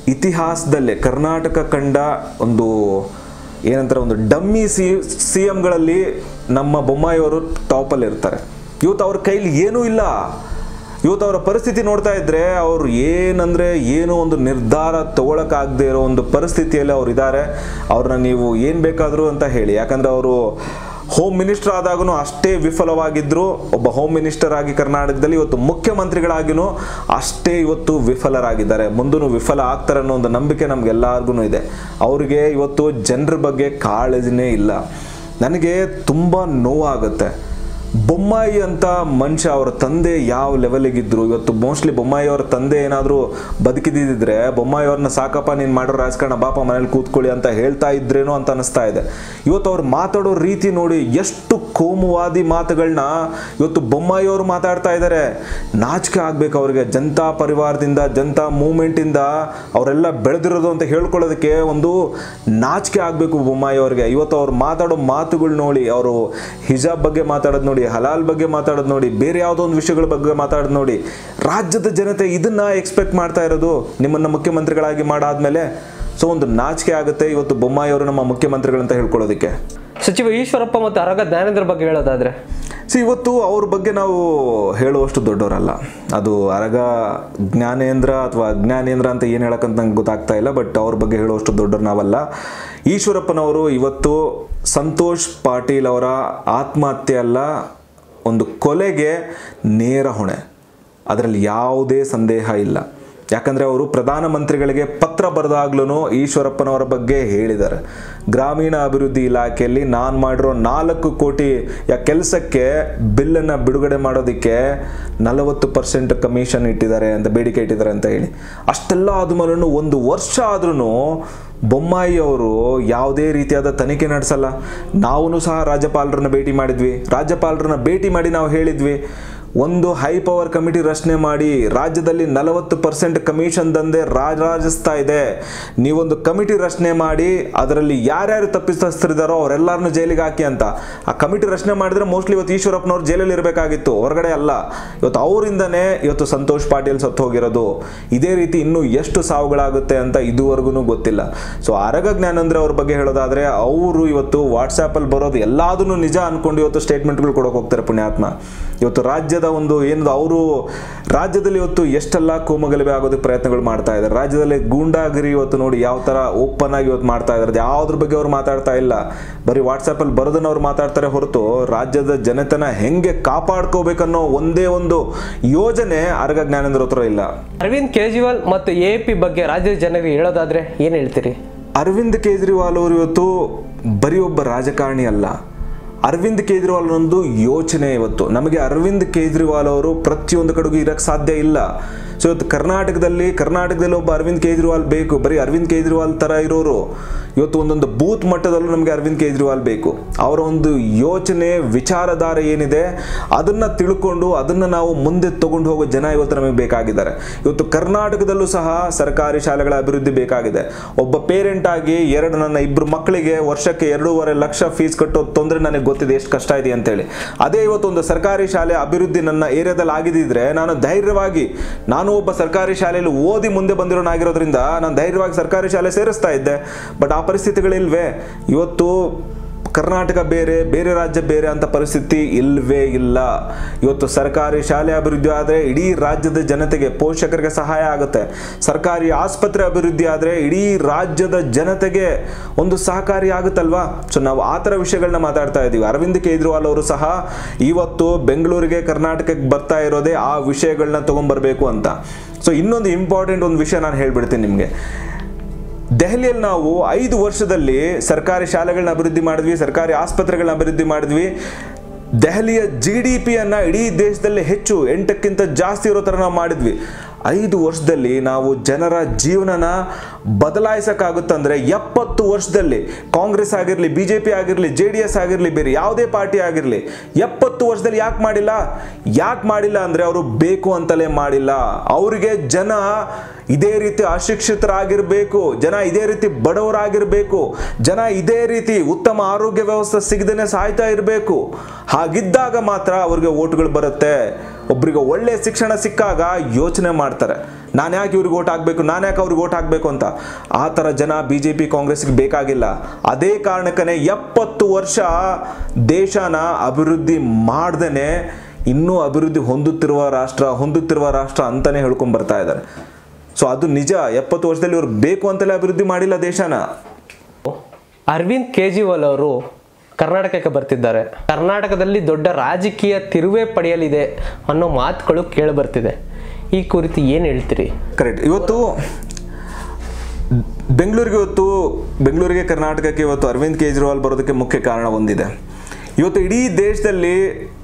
ಇತಿಹಾಸದಲ್ಲೇ ಕರ್ನಾಟಕ ಕಂಡ ಒಂದು ಏನಂತಾರೆ ಒಂದು ಡಮ್ಮಿ ಸಿ ಸಿ ಎಮ್ಗಳಲ್ಲಿ ನಮ್ಮ ಬೊಮ್ಮಾಯಿಯವರು ಟಾಪಲ್ಲಿ ಇರ್ತಾರೆ ಇವತ್ತು ಅವ್ರ ಕೈಲಿ ಏನೂ ಇಲ್ಲ ಇವತ್ತು ಅವರ ಪರಿಸ್ಥಿತಿ ನೋಡ್ತಾ ಇದ್ರೆ ಅವ್ರು ಏನಂದ್ರೆ ಏನೋ ಒಂದು ನಿರ್ಧಾರ ತಗೊಳಕ್ಕಾಗದೇ ಇರೋ ಒಂದು ಪರಿಸ್ಥಿತಿಯಲ್ಲಿ ಅವ್ರು ಇದ್ದಾರೆ ಅವ್ರನ್ನ ನೀವು ಏನು ಬೇಕಾದರೂ ಅಂತ ಹೇಳಿ ಯಾಕಂದ್ರೆ ಅವರು ಹೋಮ್ ಮಿನಿಸ್ಟರ್ ಆದಾಗೂ ಅಷ್ಟೇ ವಿಫಲವಾಗಿದ್ರು ಒಬ್ಬ ಹೋಮ್ ಮಿನಿಸ್ಟರ್ ಆಗಿ ಕರ್ನಾಟಕದಲ್ಲಿ ಇವತ್ತು ಮುಖ್ಯಮಂತ್ರಿಗಳಾಗಿನೂ ಅಷ್ಟೇ ಇವತ್ತು ವಿಫಲರಾಗಿದ್ದಾರೆ ಮುಂದೂ ವಿಫಲ ಆಗ್ತಾರೆ ಅನ್ನೋ ಒಂದು ನಂಬಿಕೆ ನಮ್ಗೆಲ್ಲರಿಗೂ ಇದೆ ಅವ್ರಿಗೆ ಇವತ್ತು ಜನರ ಬಗ್ಗೆ ಕಾಳಜಿನೇ ಇಲ್ಲ ನನಗೆ ತುಂಬ ನೋವಾಗುತ್ತೆ ಬೊಮ್ಮಾಯಿ ಅಂತ ಮನುಷ್ಯ ಅವರ ತಂದೆ ಯಾವ ಲೆವೆಲಿಗಿದ್ರು ಇವತ್ತು ಮೋಸ್ಟ್ಲಿ ಬೊಮ್ಮಾಯಿ ಅವರ ತಂದೆ ಏನಾದರೂ ಬದುಕಿದಿದ್ರೆ ಬೊಮ್ಮಾಯಿ ಅವ್ರನ್ನ ಸಾಕಪ್ಪ ನೀನು ಮಾಡೋ ರಾಜಕಾರಣ ಬಾಪ ಮನೇಲಿ ಕೂತ್ಕೊಳ್ಳಿ ಅಂತ ಹೇಳ್ತಾ ಇದ್ರೇನೋ ಅಂತ ಅನಿಸ್ತಾ ಇದೆ ಇವತ್ತು ಅವ್ರು ಮಾತಾಡೋ ರೀತಿ ನೋಡಿ ಎಷ್ಟು ಕೋಮುವಾದಿ ಮಾತುಗಳನ್ನ ಇವತ್ತು ಬೊಮ್ಮಾಯಿ ಅವರು ಮಾತಾಡ್ತಾ ಇದ್ದಾರೆ ನಾಚಿಕೆ ಆಗ್ಬೇಕು ಅವ್ರಿಗೆ ಜನತಾ ಪರಿವಾರದಿಂದ ಜನತಾ ಮೂಮೆಂಟಿಂದ ಅವರೆಲ್ಲ ಬೆಳೆದಿರೋದು ಅಂತ ಹೇಳ್ಕೊಳ್ಳೋದಕ್ಕೆ ಒಂದು ನಾಚಿಕೆ ಆಗಬೇಕು ಬೊಮ್ಮಾಯಿ ಅವ್ರಿಗೆ ಇವತ್ತು ಅವ್ರು ಮಾತಾಡೋ ಮಾತುಗಳು ನೋಡಿ ಅವರು ಹಿಜಾಬ್ ಬಗ್ಗೆ ಮಾತಾಡೋದು ನೋಡಿ ಹಲಾಲ್ ಬಗ್ಗೆ ಮಾತಾಡೋದು ನೋಡಿ ಬೇರೆ ಯಾವುದೋ ಒಂದು ವಿಷಯಗಳ ಬಗ್ಗೆ ಮಾತಾಡೋದು ನೋಡಿ ರಾಜ್ಯದ ಜನತೆ ಇದನ್ನ ಎಕ್ಸ್ಪೆಕ್ಟ್ ಮಾಡ್ತಾ ಇರೋದು ನಿಮ್ಮನ್ನ ಮುಖ್ಯಮಂತ್ರಿಗಳಾಗಿ ಮಾಡಾದ್ಮೇಲೆ ಸೊ ಒಂದು ನಾಚಿಕೆ ಆಗುತ್ತೆ ಇವತ್ತು ಬೊಮ್ಮಾಯಿ ಅವರು ನಮ್ಮ ಮುಖ್ಯಮಂತ್ರಿಗಳಂತ ಹೇಳ್ಕೊಳ್ಳೋದಕ್ಕೆ ಸಚಿವ ಈಶ್ವರಪ್ಪ ಮತ್ತು ಅರಗ ಜ್ಞಾನೇಂದ್ರ ಬಗ್ಗೆ ಹೇಳೋದಾದ್ರೆ ಸಿ ಇವತ್ತು ಅವ್ರ ಬಗ್ಗೆ ನಾವು ಹೇಳುವಷ್ಟು ದೊಡ್ಡವರಲ್ಲ ಅದು ಅರಗ ಜ್ಞಾನೇಂದ್ರ ಅಥವಾ ಅಜ್ಞಾನೇಂದ್ರ ಅಂತ ಏನು ಹೇಳಕ್ಕಂತ ನಂಗೆ ಗೊತ್ತಾಗ್ತಾ ಇಲ್ಲ ಬಟ್ ಅವ್ರ ಬಗ್ಗೆ ಹೇಳುವಷ್ಟು ದೊಡ್ಡವ್ರು ನಾವಲ್ಲ ಈಶ್ವರಪ್ಪನವರು ಇವತ್ತು ಸಂತೋಷ್ ಪಾಟೀಲ್ ಅವರ ಆತ್ಮಹತ್ಯೆ ಅಲ್ಲ ಒಂದು ಕೊಲೆಗೆ ನೇರ ಹೊಣೆ ಅದರಲ್ಲಿ ಯಾವುದೇ ಸಂದೇಹ ಇಲ್ಲ ಯಾಕಂದರೆ ಅವರು ಪ್ರಧಾನಮಂತ್ರಿಗಳಿಗೆ ಪತ್ರ ಬರೆದಾಗ್ಲೂ ಈಶ್ವರಪ್ಪನವರ ಬಗ್ಗೆ ಹೇಳಿದ್ದಾರೆ ಗ್ರಾಮೀಣ ಅಭಿವೃದ್ಧಿ ಇಲಾಖೆಯಲ್ಲಿ ನಾನು ಮಾಡಿರೋ ನಾಲ್ಕು ಕೋಟಿಯ ಕೆಲಸಕ್ಕೆ ಬಿಲ್ಲನ್ನು ಬಿಡುಗಡೆ ಮಾಡೋದಕ್ಕೆ ನಲವತ್ತು ಪರ್ಸೆಂಟ್ ಕಮಿಷನ್ ಇಟ್ಟಿದ್ದಾರೆ ಅಂತ ಬೇಡಿಕೆ ಇಟ್ಟಿದ್ದಾರೆ ಅಂತ ಹೇಳಿ ಅಷ್ಟೆಲ್ಲ ಆದ್ಮೇಲೂ ಒಂದು ವರ್ಷ ಆದ್ರೂ ಬೊಮ್ಮಾಯಿ ಅವರು ಯಾವುದೇ ರೀತಿಯಾದ ತನಿಖೆ ನಡೆಸಲ್ಲ ನಾವು ಸಹ ರಾಜ್ಯಪಾಲರನ್ನ ಭೇಟಿ ಮಾಡಿದ್ವಿ ರಾಜ್ಯಪಾಲರನ್ನ ಭೇಟಿ ಮಾಡಿ ನಾವು ಹೇಳಿದ್ವಿ ಒಂದು ಹೈ ಪವರ್ ಕಮಿಟಿ ರಚನೆ ಮಾಡಿ ರಾಜ್ಯದಲ್ಲಿ ನಲವತ್ತು ಪರ್ಸೆಂಟ್ ಕಮಿಷನ್ ದಂಧೆ ರಾಜರಾಜಿಸ್ತಾ ಇದೆ ನೀವೊಂದು ಕಮಿಟಿ ರಚನೆ ಮಾಡಿ ಅದರಲ್ಲಿ ಯಾರ್ಯಾರು ತಪ್ಪಿತಸ್ಥರಿದ್ದಾರೋ ಅವರೆಲ್ಲರನ್ನು ಜೈಲಿಗೆ ಹಾಕಿ ಅಂತ ಆ ಕಮಿಟಿ ರಚನೆ ಮಾಡಿದ್ರೆ ಮೋಸ್ಟ್ಲಿ ಇವತ್ತು ಈಶ್ವರಪ್ಪನವ್ರು ಜೈಲಲ್ಲಿ ಇರಬೇಕಾಗಿತ್ತು ಹೊರಗಡೆ ಅಲ್ಲ ಇವತ್ತು ಅವರಿಂದನೇ ಇವತ್ತು ಸಂತೋಷ್ ಪಾಟೀಲ್ ಸತ್ತು ಹೋಗಿರೋದು ಇದೇ ರೀತಿ ಇನ್ನೂ ಎಷ್ಟು ಸಾವುಗಳಾಗುತ್ತೆ ಅಂತ ಇದುವರೆಗೂ ಗೊತ್ತಿಲ್ಲ ಸೊ ಅರಗ ಜ್ಞಾನೇಂದ್ರ ಅವ್ರ ಬಗ್ಗೆ ಹೇಳೋದಾದ್ರೆ ಅವರು ಇವತ್ತು ವಾಟ್ಸಾಪಲ್ಲಿ ಬರೋದು ಎಲ್ಲಾದನ್ನು ನಿಜ ಅನ್ಕೊಂಡು ಇವತ್ತು ಸ್ಟೇಟ್ಮೆಂಟ್ಗಳು ಕೊಡೋಕೆ ಹೋಗ್ತಾರೆ ಪುಣ್ಯಾತ್ಮ ಇವತ್ತು ರಾಜ್ಯದ ಒಂದು ಏನು ಅವರು ರಾಜ್ಯದಲ್ಲಿ ಇವತ್ತು ಎಷ್ಟೆಲ್ಲ ಕೋಮಗಲಭೆ ಆಗೋದಕ್ಕೆ ಪ್ರಯತ್ನಗಳು ಮಾಡ್ತಾ ಇದ್ದಾರೆ ರಾಜ್ಯದಲ್ಲಿ ಗೂಂಡಾಗಿರಿ ಇವತ್ತು ನೋಡಿ ಯಾವ ಥರ ಓಪನ್ ಆಗಿ ಇವತ್ತು ಮಾಡ್ತಾ ಇದ್ದಾರೆ ಯಾವ್ದ್ರ ಬಗ್ಗೆ ಅವ್ರು ಮಾತಾಡ್ತಾ ಇಲ್ಲ ಬರೀ ವಾಟ್ಸಪ್ಪಲ್ಲಿ ಬರೋದನ್ನ ಅವ್ರು ಮಾತಾಡ್ತಾರೆ ಹೊರತು ರಾಜ್ಯದ ಜನತೆನ ಹೆಂಗೆ ಕಾಪಾಡ್ಕೋಬೇಕನ್ನೋ ಒಂದೇ ಒಂದು ಯೋಜನೆ ಅರ್ಗ ಜ್ಞಾನೇಂದ್ರ ಹತ್ರ ಇಲ್ಲ ಅರವಿಂದ್ ಕೇಜ್ರಿವಾಲ್ ಮತ್ತು ಎ ಪಿ ಬಗ್ಗೆ ರಾಜ್ಯದ ಜನರಿಗೆ ಹೇಳೋದಾದ್ರೆ ಏನು ಹೇಳ್ತೀರಿ ಅರವಿಂದ್ ಕೇಜ್ರಿವಾಲ್ ಅವರು ಇವತ್ತು ಬರೀ ಒಬ್ಬ ರಾಜಕಾರಣಿ ಅಲ್ಲ ಅರವಿಂದ್ ಕೇಜ್ರಿವಾಲ್ ಒಂದು ಯೋಚನೆ ಇವತ್ತು ನಮಗೆ ಅರವಿಂದ್ ಕೇಜ್ರಿವಾಲ್ ಅವರು ಪ್ರತಿಯೊಂದು ಕಡೆಗೂ ಇರಕ್ಕೆ ಸಾಧ್ಯ ಇಲ್ಲ ಸೊ ಇವತ್ತು ಕರ್ನಾಟಕದಲ್ಲಿ ಕರ್ನಾಟಕದಲ್ಲಿ ಒಬ್ಬ ಅರವಿಂದ್ ಕೇಜ್ರಿವಾಲ್ ಬೇಕು ಬರೀ ಅರವಿಂದ್ ಕೇಜ್ರಿವಾಲ್ ಥರ ಇರೋರು ಇವತ್ತು ಒಂದೊಂದು ಬೂತ್ ಮಟ್ಟದಲ್ಲೂ ನಮಗೆ ಅರವಿಂದ್ ಕೇಜ್ರಿವಾಲ್ ಬೇಕು ಅವರ ಒಂದು ಯೋಚನೆ ವಿಚಾರಧಾರೆ ಏನಿದೆ ಅದನ್ನು ತಿಳ್ಕೊಂಡು ಅದನ್ನು ನಾವು ಮುಂದೆ ತಗೊಂಡು ಹೋಗೋ ಜನ ಇವತ್ತು ನಮಗೆ ಬೇಕಾಗಿದ್ದಾರೆ ಇವತ್ತು ಕರ್ನಾಟಕದಲ್ಲೂ ಸಹ ಸರ್ಕಾರಿ ಶಾಲೆಗಳ ಅಭಿವೃದ್ಧಿ ಬೇಕಾಗಿದೆ ಒಬ್ಬ ಪೇರೆಂಟ್ ಆಗಿ ಎರಡು ನನ್ನ ಇಬ್ಬರು ಮಕ್ಕಳಿಗೆ ವರ್ಷಕ್ಕೆ ಎರಡೂವರೆ ಲಕ್ಷ ಫೀಸ್ ಕಟ್ಟೋ ತೊಂದರೆ ನನಗೆ ಗೊತ್ತಿದೆ ಎಷ್ಟು ಕಷ್ಟ ಇದೆ ಅಂತೇಳಿ ಅದೇ ಇವತ್ತು ಒಂದು ಸರ್ಕಾರಿ ಶಾಲೆ ಅಭಿವೃದ್ಧಿ ನನ್ನ ಏರಿಯಾದಲ್ಲಿ ಆಗಿದ್ದಿದ್ರೆ ನಾನು ಧೈರ್ಯವಾಗಿ ನಾನು ಒಬ್ಬ ಸರ್ಕಾರಿ ಶಾಲೆಯಲ್ಲಿ ಓದಿ ಮುಂದೆ ಬಂದಿರೋನಾಗಿರೋದ್ರಿಂದ ನಾನು ಧೈರ್ಯವಾಗಿ ಸರ್ಕಾರಿ ಶಾಲೆ ಸೇರಿಸ್ತಾ ಇದ್ದೆ ಬಟ್ ಆ ಪರಿಸ್ಥಿತಿಗಳಿಲ್ವೇ ಇವತ್ತು ಕರ್ನಾಟಕ ಬೇರೆ ಬೇರೆ ರಾಜ್ಯ ಬೇರೆ ಅಂತ ಪರಿಸ್ಥಿತಿ ಇಲ್ವೇ ಇಲ್ಲ ಇವತ್ತು ಸರ್ಕಾರಿ ಶಾಲೆ ಅಭಿವೃದ್ಧಿ ಆದರೆ ಇಡೀ ರಾಜ್ಯದ ಜನತೆಗೆ ಪೋಷಕರಿಗೆ ಸಹಾಯ ಆಗುತ್ತೆ ಸರ್ಕಾರಿ ಆಸ್ಪತ್ರೆ ಅಭಿವೃದ್ಧಿ ಆದರೆ ಇಡೀ ರಾಜ್ಯದ ಜನತೆಗೆ ಒಂದು ಸಹಕಾರಿ ಆಗುತ್ತಲ್ವಾ ಸೊ ನಾವು ಆ ಥರ ವಿಷಯಗಳನ್ನ ಮಾತಾಡ್ತಾ ಇದ್ದೀವಿ ಅರವಿಂದ್ ಕೇಜ್ರಿವಾಲ್ ಅವರು ಸಹ ಇವತ್ತು ಬೆಂಗಳೂರಿಗೆ ಕರ್ನಾಟಕಕ್ಕೆ ಬರ್ತಾ ಇರೋದೇ ಆ ವಿಷಯಗಳನ್ನ ತೊಗೊಂಬರ್ಬೇಕು ಅಂತ ಸೊ ಇನ್ನೊಂದು ಇಂಪಾರ್ಟೆಂಟ್ ಒಂದು ವಿಷಯ ನಾನು ಹೇಳ್ಬಿಡ್ತೀನಿ ನಿಮಗೆ ದೆಹಲಿಯಲ್ಲಿ ನಾವು ಐದು ವರ್ಷದಲ್ಲಿ ಸರ್ಕಾರಿ ಶಾಲೆಗಳನ್ನ ಅಭಿವೃದ್ಧಿ ಮಾಡಿದ್ವಿ ಸರ್ಕಾರಿ ಆಸ್ಪತ್ರೆಗಳನ್ನ ಅಭಿವೃದ್ಧಿ ಮಾಡಿದ್ವಿ ದೆಹಲಿಯ ಜಿ ಡಿ ಪಿಯನ್ನು ಇಡೀ ದೇಶದಲ್ಲಿ ಹೆಚ್ಚು ಎಂಟಕ್ಕಿಂತ ಜಾಸ್ತಿ ಇರೋ ಥರ ನಾವು ಮಾಡಿದ್ವಿ ಐದು ವರ್ಷದಲ್ಲಿ ನಾವು ಜನರ ಜೀವನನ ಬದಲಾಯಿಸೋಕ್ಕಾಗುತ್ತಂದ್ರೆ ಎಪ್ಪತ್ತು ವರ್ಷದಲ್ಲಿ ಕಾಂಗ್ರೆಸ್ ಆಗಿರಲಿ ಬಿ ಜೆ ಪಿ ಆಗಿರಲಿ ಜೆ ಡಿ ಎಸ್ ಆಗಿರಲಿ ಬೇರೆ ಯಾವುದೇ ಪಾರ್ಟಿ ಆಗಿರಲಿ ಎಪ್ಪತ್ತು ವರ್ಷದಲ್ಲಿ ಯಾಕೆ ಮಾಡಿಲ್ಲ ಯಾಕೆ ಮಾಡಿಲ್ಲ ಅಂದರೆ ಅವರು ಬೇಕು ಅಂತಲೇ ಮಾಡಿಲ್ಲ ಅವರಿಗೆ ಜನ ಇದೇ ರೀತಿ ಅಶಿಕ್ಷಿತರಾಗಿರಬೇಕು ಜನ ಇದೇ ರೀತಿ ಬಡವರಾಗಿರಬೇಕು ಜನ ಇದೇ ರೀತಿ ಉತ್ತಮ ಆರೋಗ್ಯ ವ್ಯವಸ್ಥೆ ಸಿಗದೇನೆ ಸಾಯ್ತಾ ಇರಬೇಕು ಹಾಗಿದ್ದಾಗ ಮಾತ್ರ ಅವ್ರಿಗೆ ಓಟ್ಗಳು ಬರುತ್ತೆ ಒಬ್ರಿಗೆ ಒಳ್ಳೆ ಶಿಕ್ಷಣ ಸಿಕ್ಕಾಗ ಯೋಚನೆ ಮಾಡ್ತಾರೆ ನಾನು ಯಾಕೆ ಇವ್ರಿಗೆ ಓಟ್ ಹಾಕಬೇಕು ನಾನು ಯಾಕೆ ಅವ್ರಿಗೆ ಓಟ್ ಹಾಕಬೇಕು ಅಂತ ಆ ಥರ ಜನ ಬಿ ಜೆ ಪಿ ಕಾಂಗ್ರೆಸ್ಗೆ ಬೇಕಾಗಿಲ್ಲ ಅದೇ ಕಾರಣಕ್ಕೇ ಎಪ್ಪತ್ತು ವರ್ಷ ದೇಶನ ಅಭಿವೃದ್ಧಿ ಮಾಡ್ದೇ ಇನ್ನೂ ಅಭಿವೃದ್ಧಿ ಹೊಂದುತ್ತಿರುವ ರಾಷ್ಟ್ರ ಹೊಂದುತ್ತಿರುವ ರಾಷ್ಟ್ರ ಅಂತಲೇ ಹೇಳ್ಕೊಂಡು ಬರ್ತಾ ಇದ್ದಾರೆ ಸೊ ಅದು ನಿಜ ಎಪ್ಪತ್ತು ವರ್ಷದಲ್ಲಿ ಇವ್ರು ಬೇಕು ಅಂತಲೇ ಅಭಿವೃದ್ಧಿ ಮಾಡಿಲ್ಲ ದೇಶನ ಅರವಿಂದ್ ಕೇಜ್ರಿವಾಲ್ ಅವರು ಕರ್ನಾಟಕಕ್ಕೆ ಬರ್ತಿದ್ದಾರೆ ಕರ್ನಾಟಕದಲ್ಲಿ ದೊಡ್ಡ ರಾಜಕೀಯ ತಿರುವೇ ಪಡೆಯಲಿದೆ ಅನ್ನೋ ಮಾತುಗಳು ಕೇಳಿಬರ್ತಿದೆ ಈ ಕುರಿತು ಏನು ಹೇಳ್ತೀರಿ ಕರೆಕ್ಟ್ ಇವತ್ತು ಬೆಂಗಳೂರಿಗೆ ಇವತ್ತು ಬೆಂಗಳೂರಿಗೆ ಕರ್ನಾಟಕಕ್ಕೆ ಇವತ್ತು ಅರವಿಂದ್ ಕೇಜ್ರಿವಾಲ್ ಬರೋದಕ್ಕೆ ಮುಖ್ಯ ಕಾರಣ ಒಂದಿದೆ ಇವತ್ತು ಇಡೀ ದೇಶದಲ್ಲಿ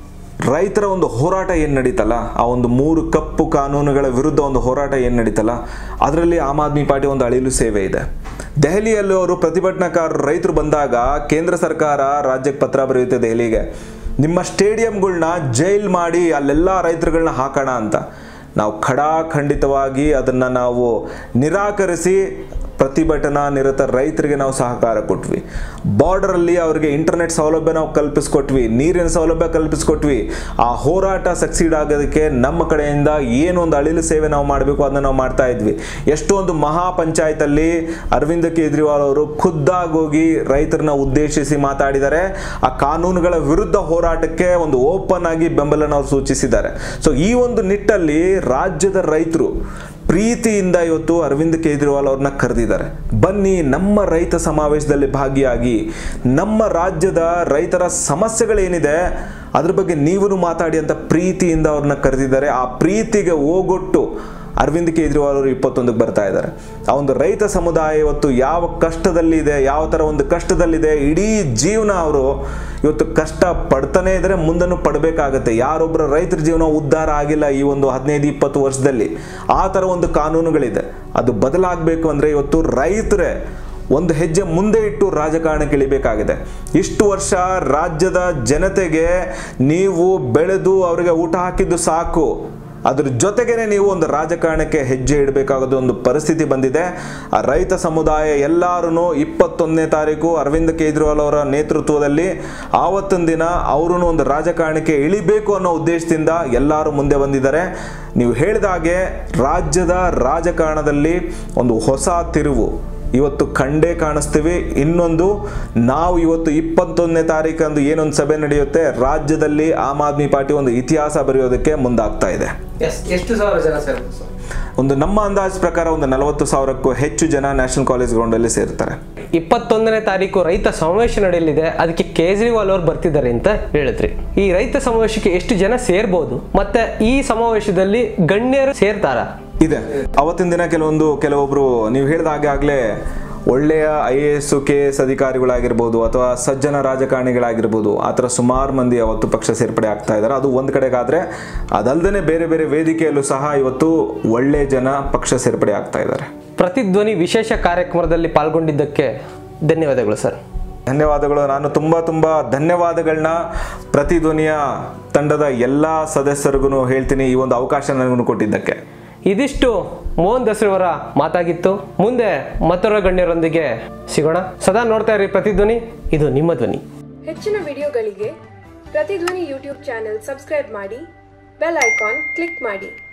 ರೈತರ ಒಂದು ಹೋರಾಟ ಏನು ನಡೀತಲ್ಲ ಆ ಒಂದು ಮೂರು ಕಪ್ಪು ಕಾನೂನುಗಳ ವಿರುದ್ಧ ಒಂದು ಹೋರಾಟ ಏನು ನಡೀತಲ್ಲ ಅದರಲ್ಲಿ ಆಮ್ ಆದ್ಮಿ ಪಾರ್ಟಿ ಒಂದು ಅಳಿಲು ಸೇವೆ ಇದೆ ದೆಹಲಿಯಲ್ಲಿ ಅವರು ಪ್ರತಿಭಟನಾಕಾರರು ರೈತರು ಬಂದಾಗ ಕೇಂದ್ರ ಸರ್ಕಾರ ರಾಜ್ಯಕ್ಕೆ ಪತ್ರ ಬರೆಯುತ್ತೆ ದೆಹಲಿಗೆ ನಿಮ್ಮ ಸ್ಟೇಡಿಯಂಗಳನ್ನ ಜೈಲ್ ಮಾಡಿ ಅಲ್ಲೆಲ್ಲ ರೈತರುಗಳನ್ನ ಹಾಕೋಣ ಅಂತ ನಾವು ಖಡಾಖಂಡಿತವಾಗಿ ಅದನ್ನು ನಾವು ನಿರಾಕರಿಸಿ ಪ್ರತಿಭಟನಾ ನಿರತ ರೈತರಿಗೆ ನಾವು ಸಹಕಾರ ಕೊಟ್ವಿ ಬಾರ್ಡರಲ್ಲಿ ಅವರಿಗೆ ಇಂಟರ್ನೆಟ್ ಸೌಲಭ್ಯ ನಾವು ಕಲ್ಪಿಸ್ಕೊಟ್ವಿ ನೀರಿನ ಸೌಲಭ್ಯ ಕಲ್ಪಿಸ್ಕೊಟ್ವಿ ಆ ಹೋರಾಟ ಸಕ್ಸೀಡ್ ಆಗೋದಕ್ಕೆ ನಮ್ಮ ಕಡೆಯಿಂದ ಏನು ಒಂದು ಅಳಿಲು ಸೇವೆ ನಾವು ಮಾಡಬೇಕು ಅದನ್ನು ನಾವು ಮಾಡ್ತಾ ಇದ್ವಿ ಎಷ್ಟೊಂದು ಮಹಾ ಪಂಚಾಯತಲ್ಲಿ ಅರವಿಂದ್ ಕೇಜ್ರಿವಾಲ್ ಅವರು ಖುದ್ದಾಗಿ ಹೋಗಿ ರೈತರನ್ನ ಉದ್ದೇಶಿಸಿ ಮಾತಾಡಿದ್ದಾರೆ ಆ ಕಾನೂನುಗಳ ವಿರುದ್ಧ ಹೋರಾಟಕ್ಕೆ ಒಂದು ಓಪನ್ ಆಗಿ ಬೆಂಬಲನ ಅವರು ಸೂಚಿಸಿದ್ದಾರೆ ಸೊ ಈ ಒಂದು ನಿಟ್ಟಲ್ಲಿ ರಾಜ್ಯದ ರೈತರು ಪ್ರೀತಿಯಿಂದ ಇವತ್ತು ಅರವಿಂದ್ ಕೇಜ್ರಿವಾಲ್ ಅವ್ರನ್ನ ಕರೆದಿದ್ದಾರೆ ಬನ್ನಿ ನಮ್ಮ ರೈತ ಸಮಾವೇಶದಲ್ಲಿ ಭಾಗಿಯಾಗಿ ನಮ್ಮ ರಾಜ್ಯದ ರೈತರ ಸಮಸ್ಯೆಗಳೇನಿದೆ ಅದ್ರ ಬಗ್ಗೆ ನೀವು ಮಾತಾಡಿ ಅಂತ ಪ್ರೀತಿಯಿಂದ ಅವ್ರನ್ನ ಕರೆದಿದ್ದಾರೆ ಆ ಪ್ರೀತಿಗೆ ಓಗೊಟ್ಟು ಅರವಿಂದ್ ಕೇಜ್ರಿವಾಲ್ ಅವರು ಇಪ್ಪತ್ತೊಂದಕ್ಕೆ ಬರ್ತಾ ಇದ್ದಾರೆ ಆ ಒಂದು ರೈತ ಸಮುದಾಯ ಇವತ್ತು ಯಾವ ಕಷ್ಟದಲ್ಲಿದೆ ಯಾವ ಥರ ಒಂದು ಕಷ್ಟದಲ್ಲಿದೆ ಇಡೀ ಜೀವನ ಅವರು ಇವತ್ತು ಕಷ್ಟ ಪಡ್ತಾನೆ ಇದ್ರೆ ಮುಂದನ್ನು ಪಡಬೇಕಾಗತ್ತೆ ಯಾರೊಬ್ಬರ ರೈತರ ಜೀವನ ಉದ್ಧಾರ ಆಗಿಲ್ಲ ಈ ಒಂದು ಹದಿನೈದು ಇಪ್ಪತ್ತು ವರ್ಷದಲ್ಲಿ ಆ ಥರ ಒಂದು ಕಾನೂನುಗಳಿದೆ ಅದು ಬದಲಾಗಬೇಕು ಅಂದರೆ ಇವತ್ತು ರೈತರೇ ಒಂದು ಹೆಜ್ಜೆ ಮುಂದೆ ಇಟ್ಟು ರಾಜಕಾರಣಕ್ಕೆ ಇಳಿಬೇಕಾಗಿದೆ ಇಷ್ಟು ವರ್ಷ ರಾಜ್ಯದ ಜನತೆಗೆ ನೀವು ಬೆಳೆದು ಅವರಿಗೆ ಊಟ ಹಾಕಿದ್ದು ಸಾಕು ಅದ್ರ ಜೊತೆಗೇನೆ ನೀವು ಒಂದು ರಾಜಕಾರಣಕ್ಕೆ ಹೆಜ್ಜೆ ಇಡಬೇಕಾಗೋದು ಒಂದು ಪರಿಸ್ಥಿತಿ ಬಂದಿದೆ ಆ ರೈತ ಸಮುದಾಯ ಎಲ್ಲರೂ ಇಪ್ಪತ್ತೊಂದನೇ ತಾರೀಕು ಅರವಿಂದ್ ಕೇಜ್ರಿವಾಲ್ ಅವರ ನೇತೃತ್ವದಲ್ಲಿ ಆವತ್ತಿನ ದಿನ ಅವರು ಒಂದು ರಾಜಕಾರಣಕ್ಕೆ ಇಳಿಬೇಕು ಅನ್ನೋ ಉದ್ದೇಶದಿಂದ ಎಲ್ಲರೂ ಮುಂದೆ ಬಂದಿದ್ದಾರೆ ನೀವು ಹೇಳಿದ ಹಾಗೆ ರಾಜ್ಯದ ರಾಜಕಾರಣದಲ್ಲಿ ಒಂದು ಹೊಸ ತಿರುವು ಇವತ್ತು ಕಂಡೇ ಕಾಣಿಸ್ತೀವಿ ಇನ್ನೊಂದು ನಾವು ಇವತ್ತು ಇಪ್ಪತ್ತೊಂದನೇ ತಾರೀಕಂದು ಏನೊಂದು ಸಭೆ ನಡೆಯುತ್ತೆ ರಾಜ್ಯದಲ್ಲಿ ಆಮ್ ಆದ್ಮಿ ಪಾರ್ಟಿ ಒಂದು ಇತಿಹಾಸ ಬರೆಯೋದಕ್ಕೆ ಮುಂದಾಗ್ತಾ ಇದೆ ಎಷ್ಟು ಸಾವಿರ ಜನ ಸೇರ್ಬೋದು ಸರ್ ಒಂದು ನಮ್ಮ ಅಂದಾಜು ಪ್ರಕಾರ ಒಂದು ನಲವತ್ತು ಸಾವಿರಕ್ಕೂ ಹೆಚ್ಚು ಜನ ನ್ಯಾಷನಲ್ ಕಾಲೇಜ್ ಗ್ರೌಂಡಲ್ಲಿ ಸೇರ್ತಾರೆ ಇಪ್ಪತ್ತೊಂದನೇ ತಾರೀಕು ರೈತ ಸಮಾವೇಶ ನಡೆಯಲಿದೆ ಅದಕ್ಕೆ ಕೇಜ್ರಿವಾಲ್ ಅವರು ಬರ್ತಿದ್ದಾರೆ ಅಂತ ಹೇಳಿದ್ರಿ ಈ ರೈತ ಸಮಾವೇಶಕ್ಕೆ ಎಷ್ಟು ಜನ ಸೇರ್ಬೋದು ಮತ್ತೆ ಈ ಸಮಾವೇಶದಲ್ಲಿ ಗಣ್ಯರು ಸೇರ್ತಾರ ಇದೆ ಅವತ್ತಿನ ದಿನ ಕೆಲವೊಂದು ಕೆಲವೊಬ್ರು ನೀವು ಹೇಳಿದ ಹಾಗೆ ಆಗ್ಲೇ ಒಳ್ಳೆಯ I A S K S ಅಧಿಕಾರಿಗಳಾಗಿರ್ಬೋದು ಅಥವಾ ಸಜ್ಜನ ರಾಜಕಾರಣಿಗಳಾಗಿರ್ಬೋದು ಆ ಥರ ಸುಮಾರು ಮಂದಿ ಅವತ್ತು ಪಕ್ಷ ಸೇರ್ಪಡೆ ಆಗ್ತಾ ಇದ್ದಾರೆ ಅದು ಒಂದು ಕಡೆಗಾದರೆ ಅದಲ್ಲದೆ ಬೇರೆ ಬೇರೆ ವೇದಿಕೆಯಲ್ಲೂ ಸಹ ಇವತ್ತು ಒಳ್ಳೆ ಜನ ಪಕ್ಷ ಸೇರ್ಪಡೆ ಆಗ್ತಾ ಇದ್ದಾರೆ ಪ್ರತಿಧ್ವನಿ ವಿಶೇಷ ಕಾರ್ಯಕ್ರಮದಲ್ಲಿ ಪಾಲ್ಗೊಂಡಿದ್ದಕ್ಕೆ ಧನ್ಯವಾದಗಳು ಸರ್ ಧನ್ಯವಾದಗಳು ನಾನು ತುಂಬ ತುಂಬ ಧನ್ಯವಾದಗಳನ್ನ ಪ್ರತಿಧ್ವನಿಯ ತಂಡದ ಎಲ್ಲ ಸದಸ್ಯರಿಗೂ ಹೇಳ್ತೀನಿ ಈ ಒಂದು ಅವಕಾಶ ನನಗೂ ಕೊಟ್ಟಿದ್ದಕ್ಕೆ ಇದಿಷ್ಟು ಮೋಹನ್ ದಸ್ರವರ ಮಾತಾಗಿತ್ತು ಮುಂದೆ ಮತ್ತೊರ ಗಣ್ಯರೊಂದಿಗೆ ಸಿಗೋಣ ಸದಾ ನೋಡ್ತಾ ಇರಿ ಪ್ರತಿಧ್ವನಿ ಇದು ನಿಮ್ಮ ಧ್ವನಿ ಹೆಚ್ಚಿನ ವಿಡಿಯೋಗಳಿಗೆ ಪ್ರತಿಧ್ವನಿ ಯೂಟ್ಯೂಬ್ ಚಾನೆಲ್ ಸಬ್ಸ್ಕ್ರೈಬ್ ಮಾಡಿ ಬೆಲ್ ಐಕಾನ್ ಕ್ಲಿಕ್ ಮಾಡಿ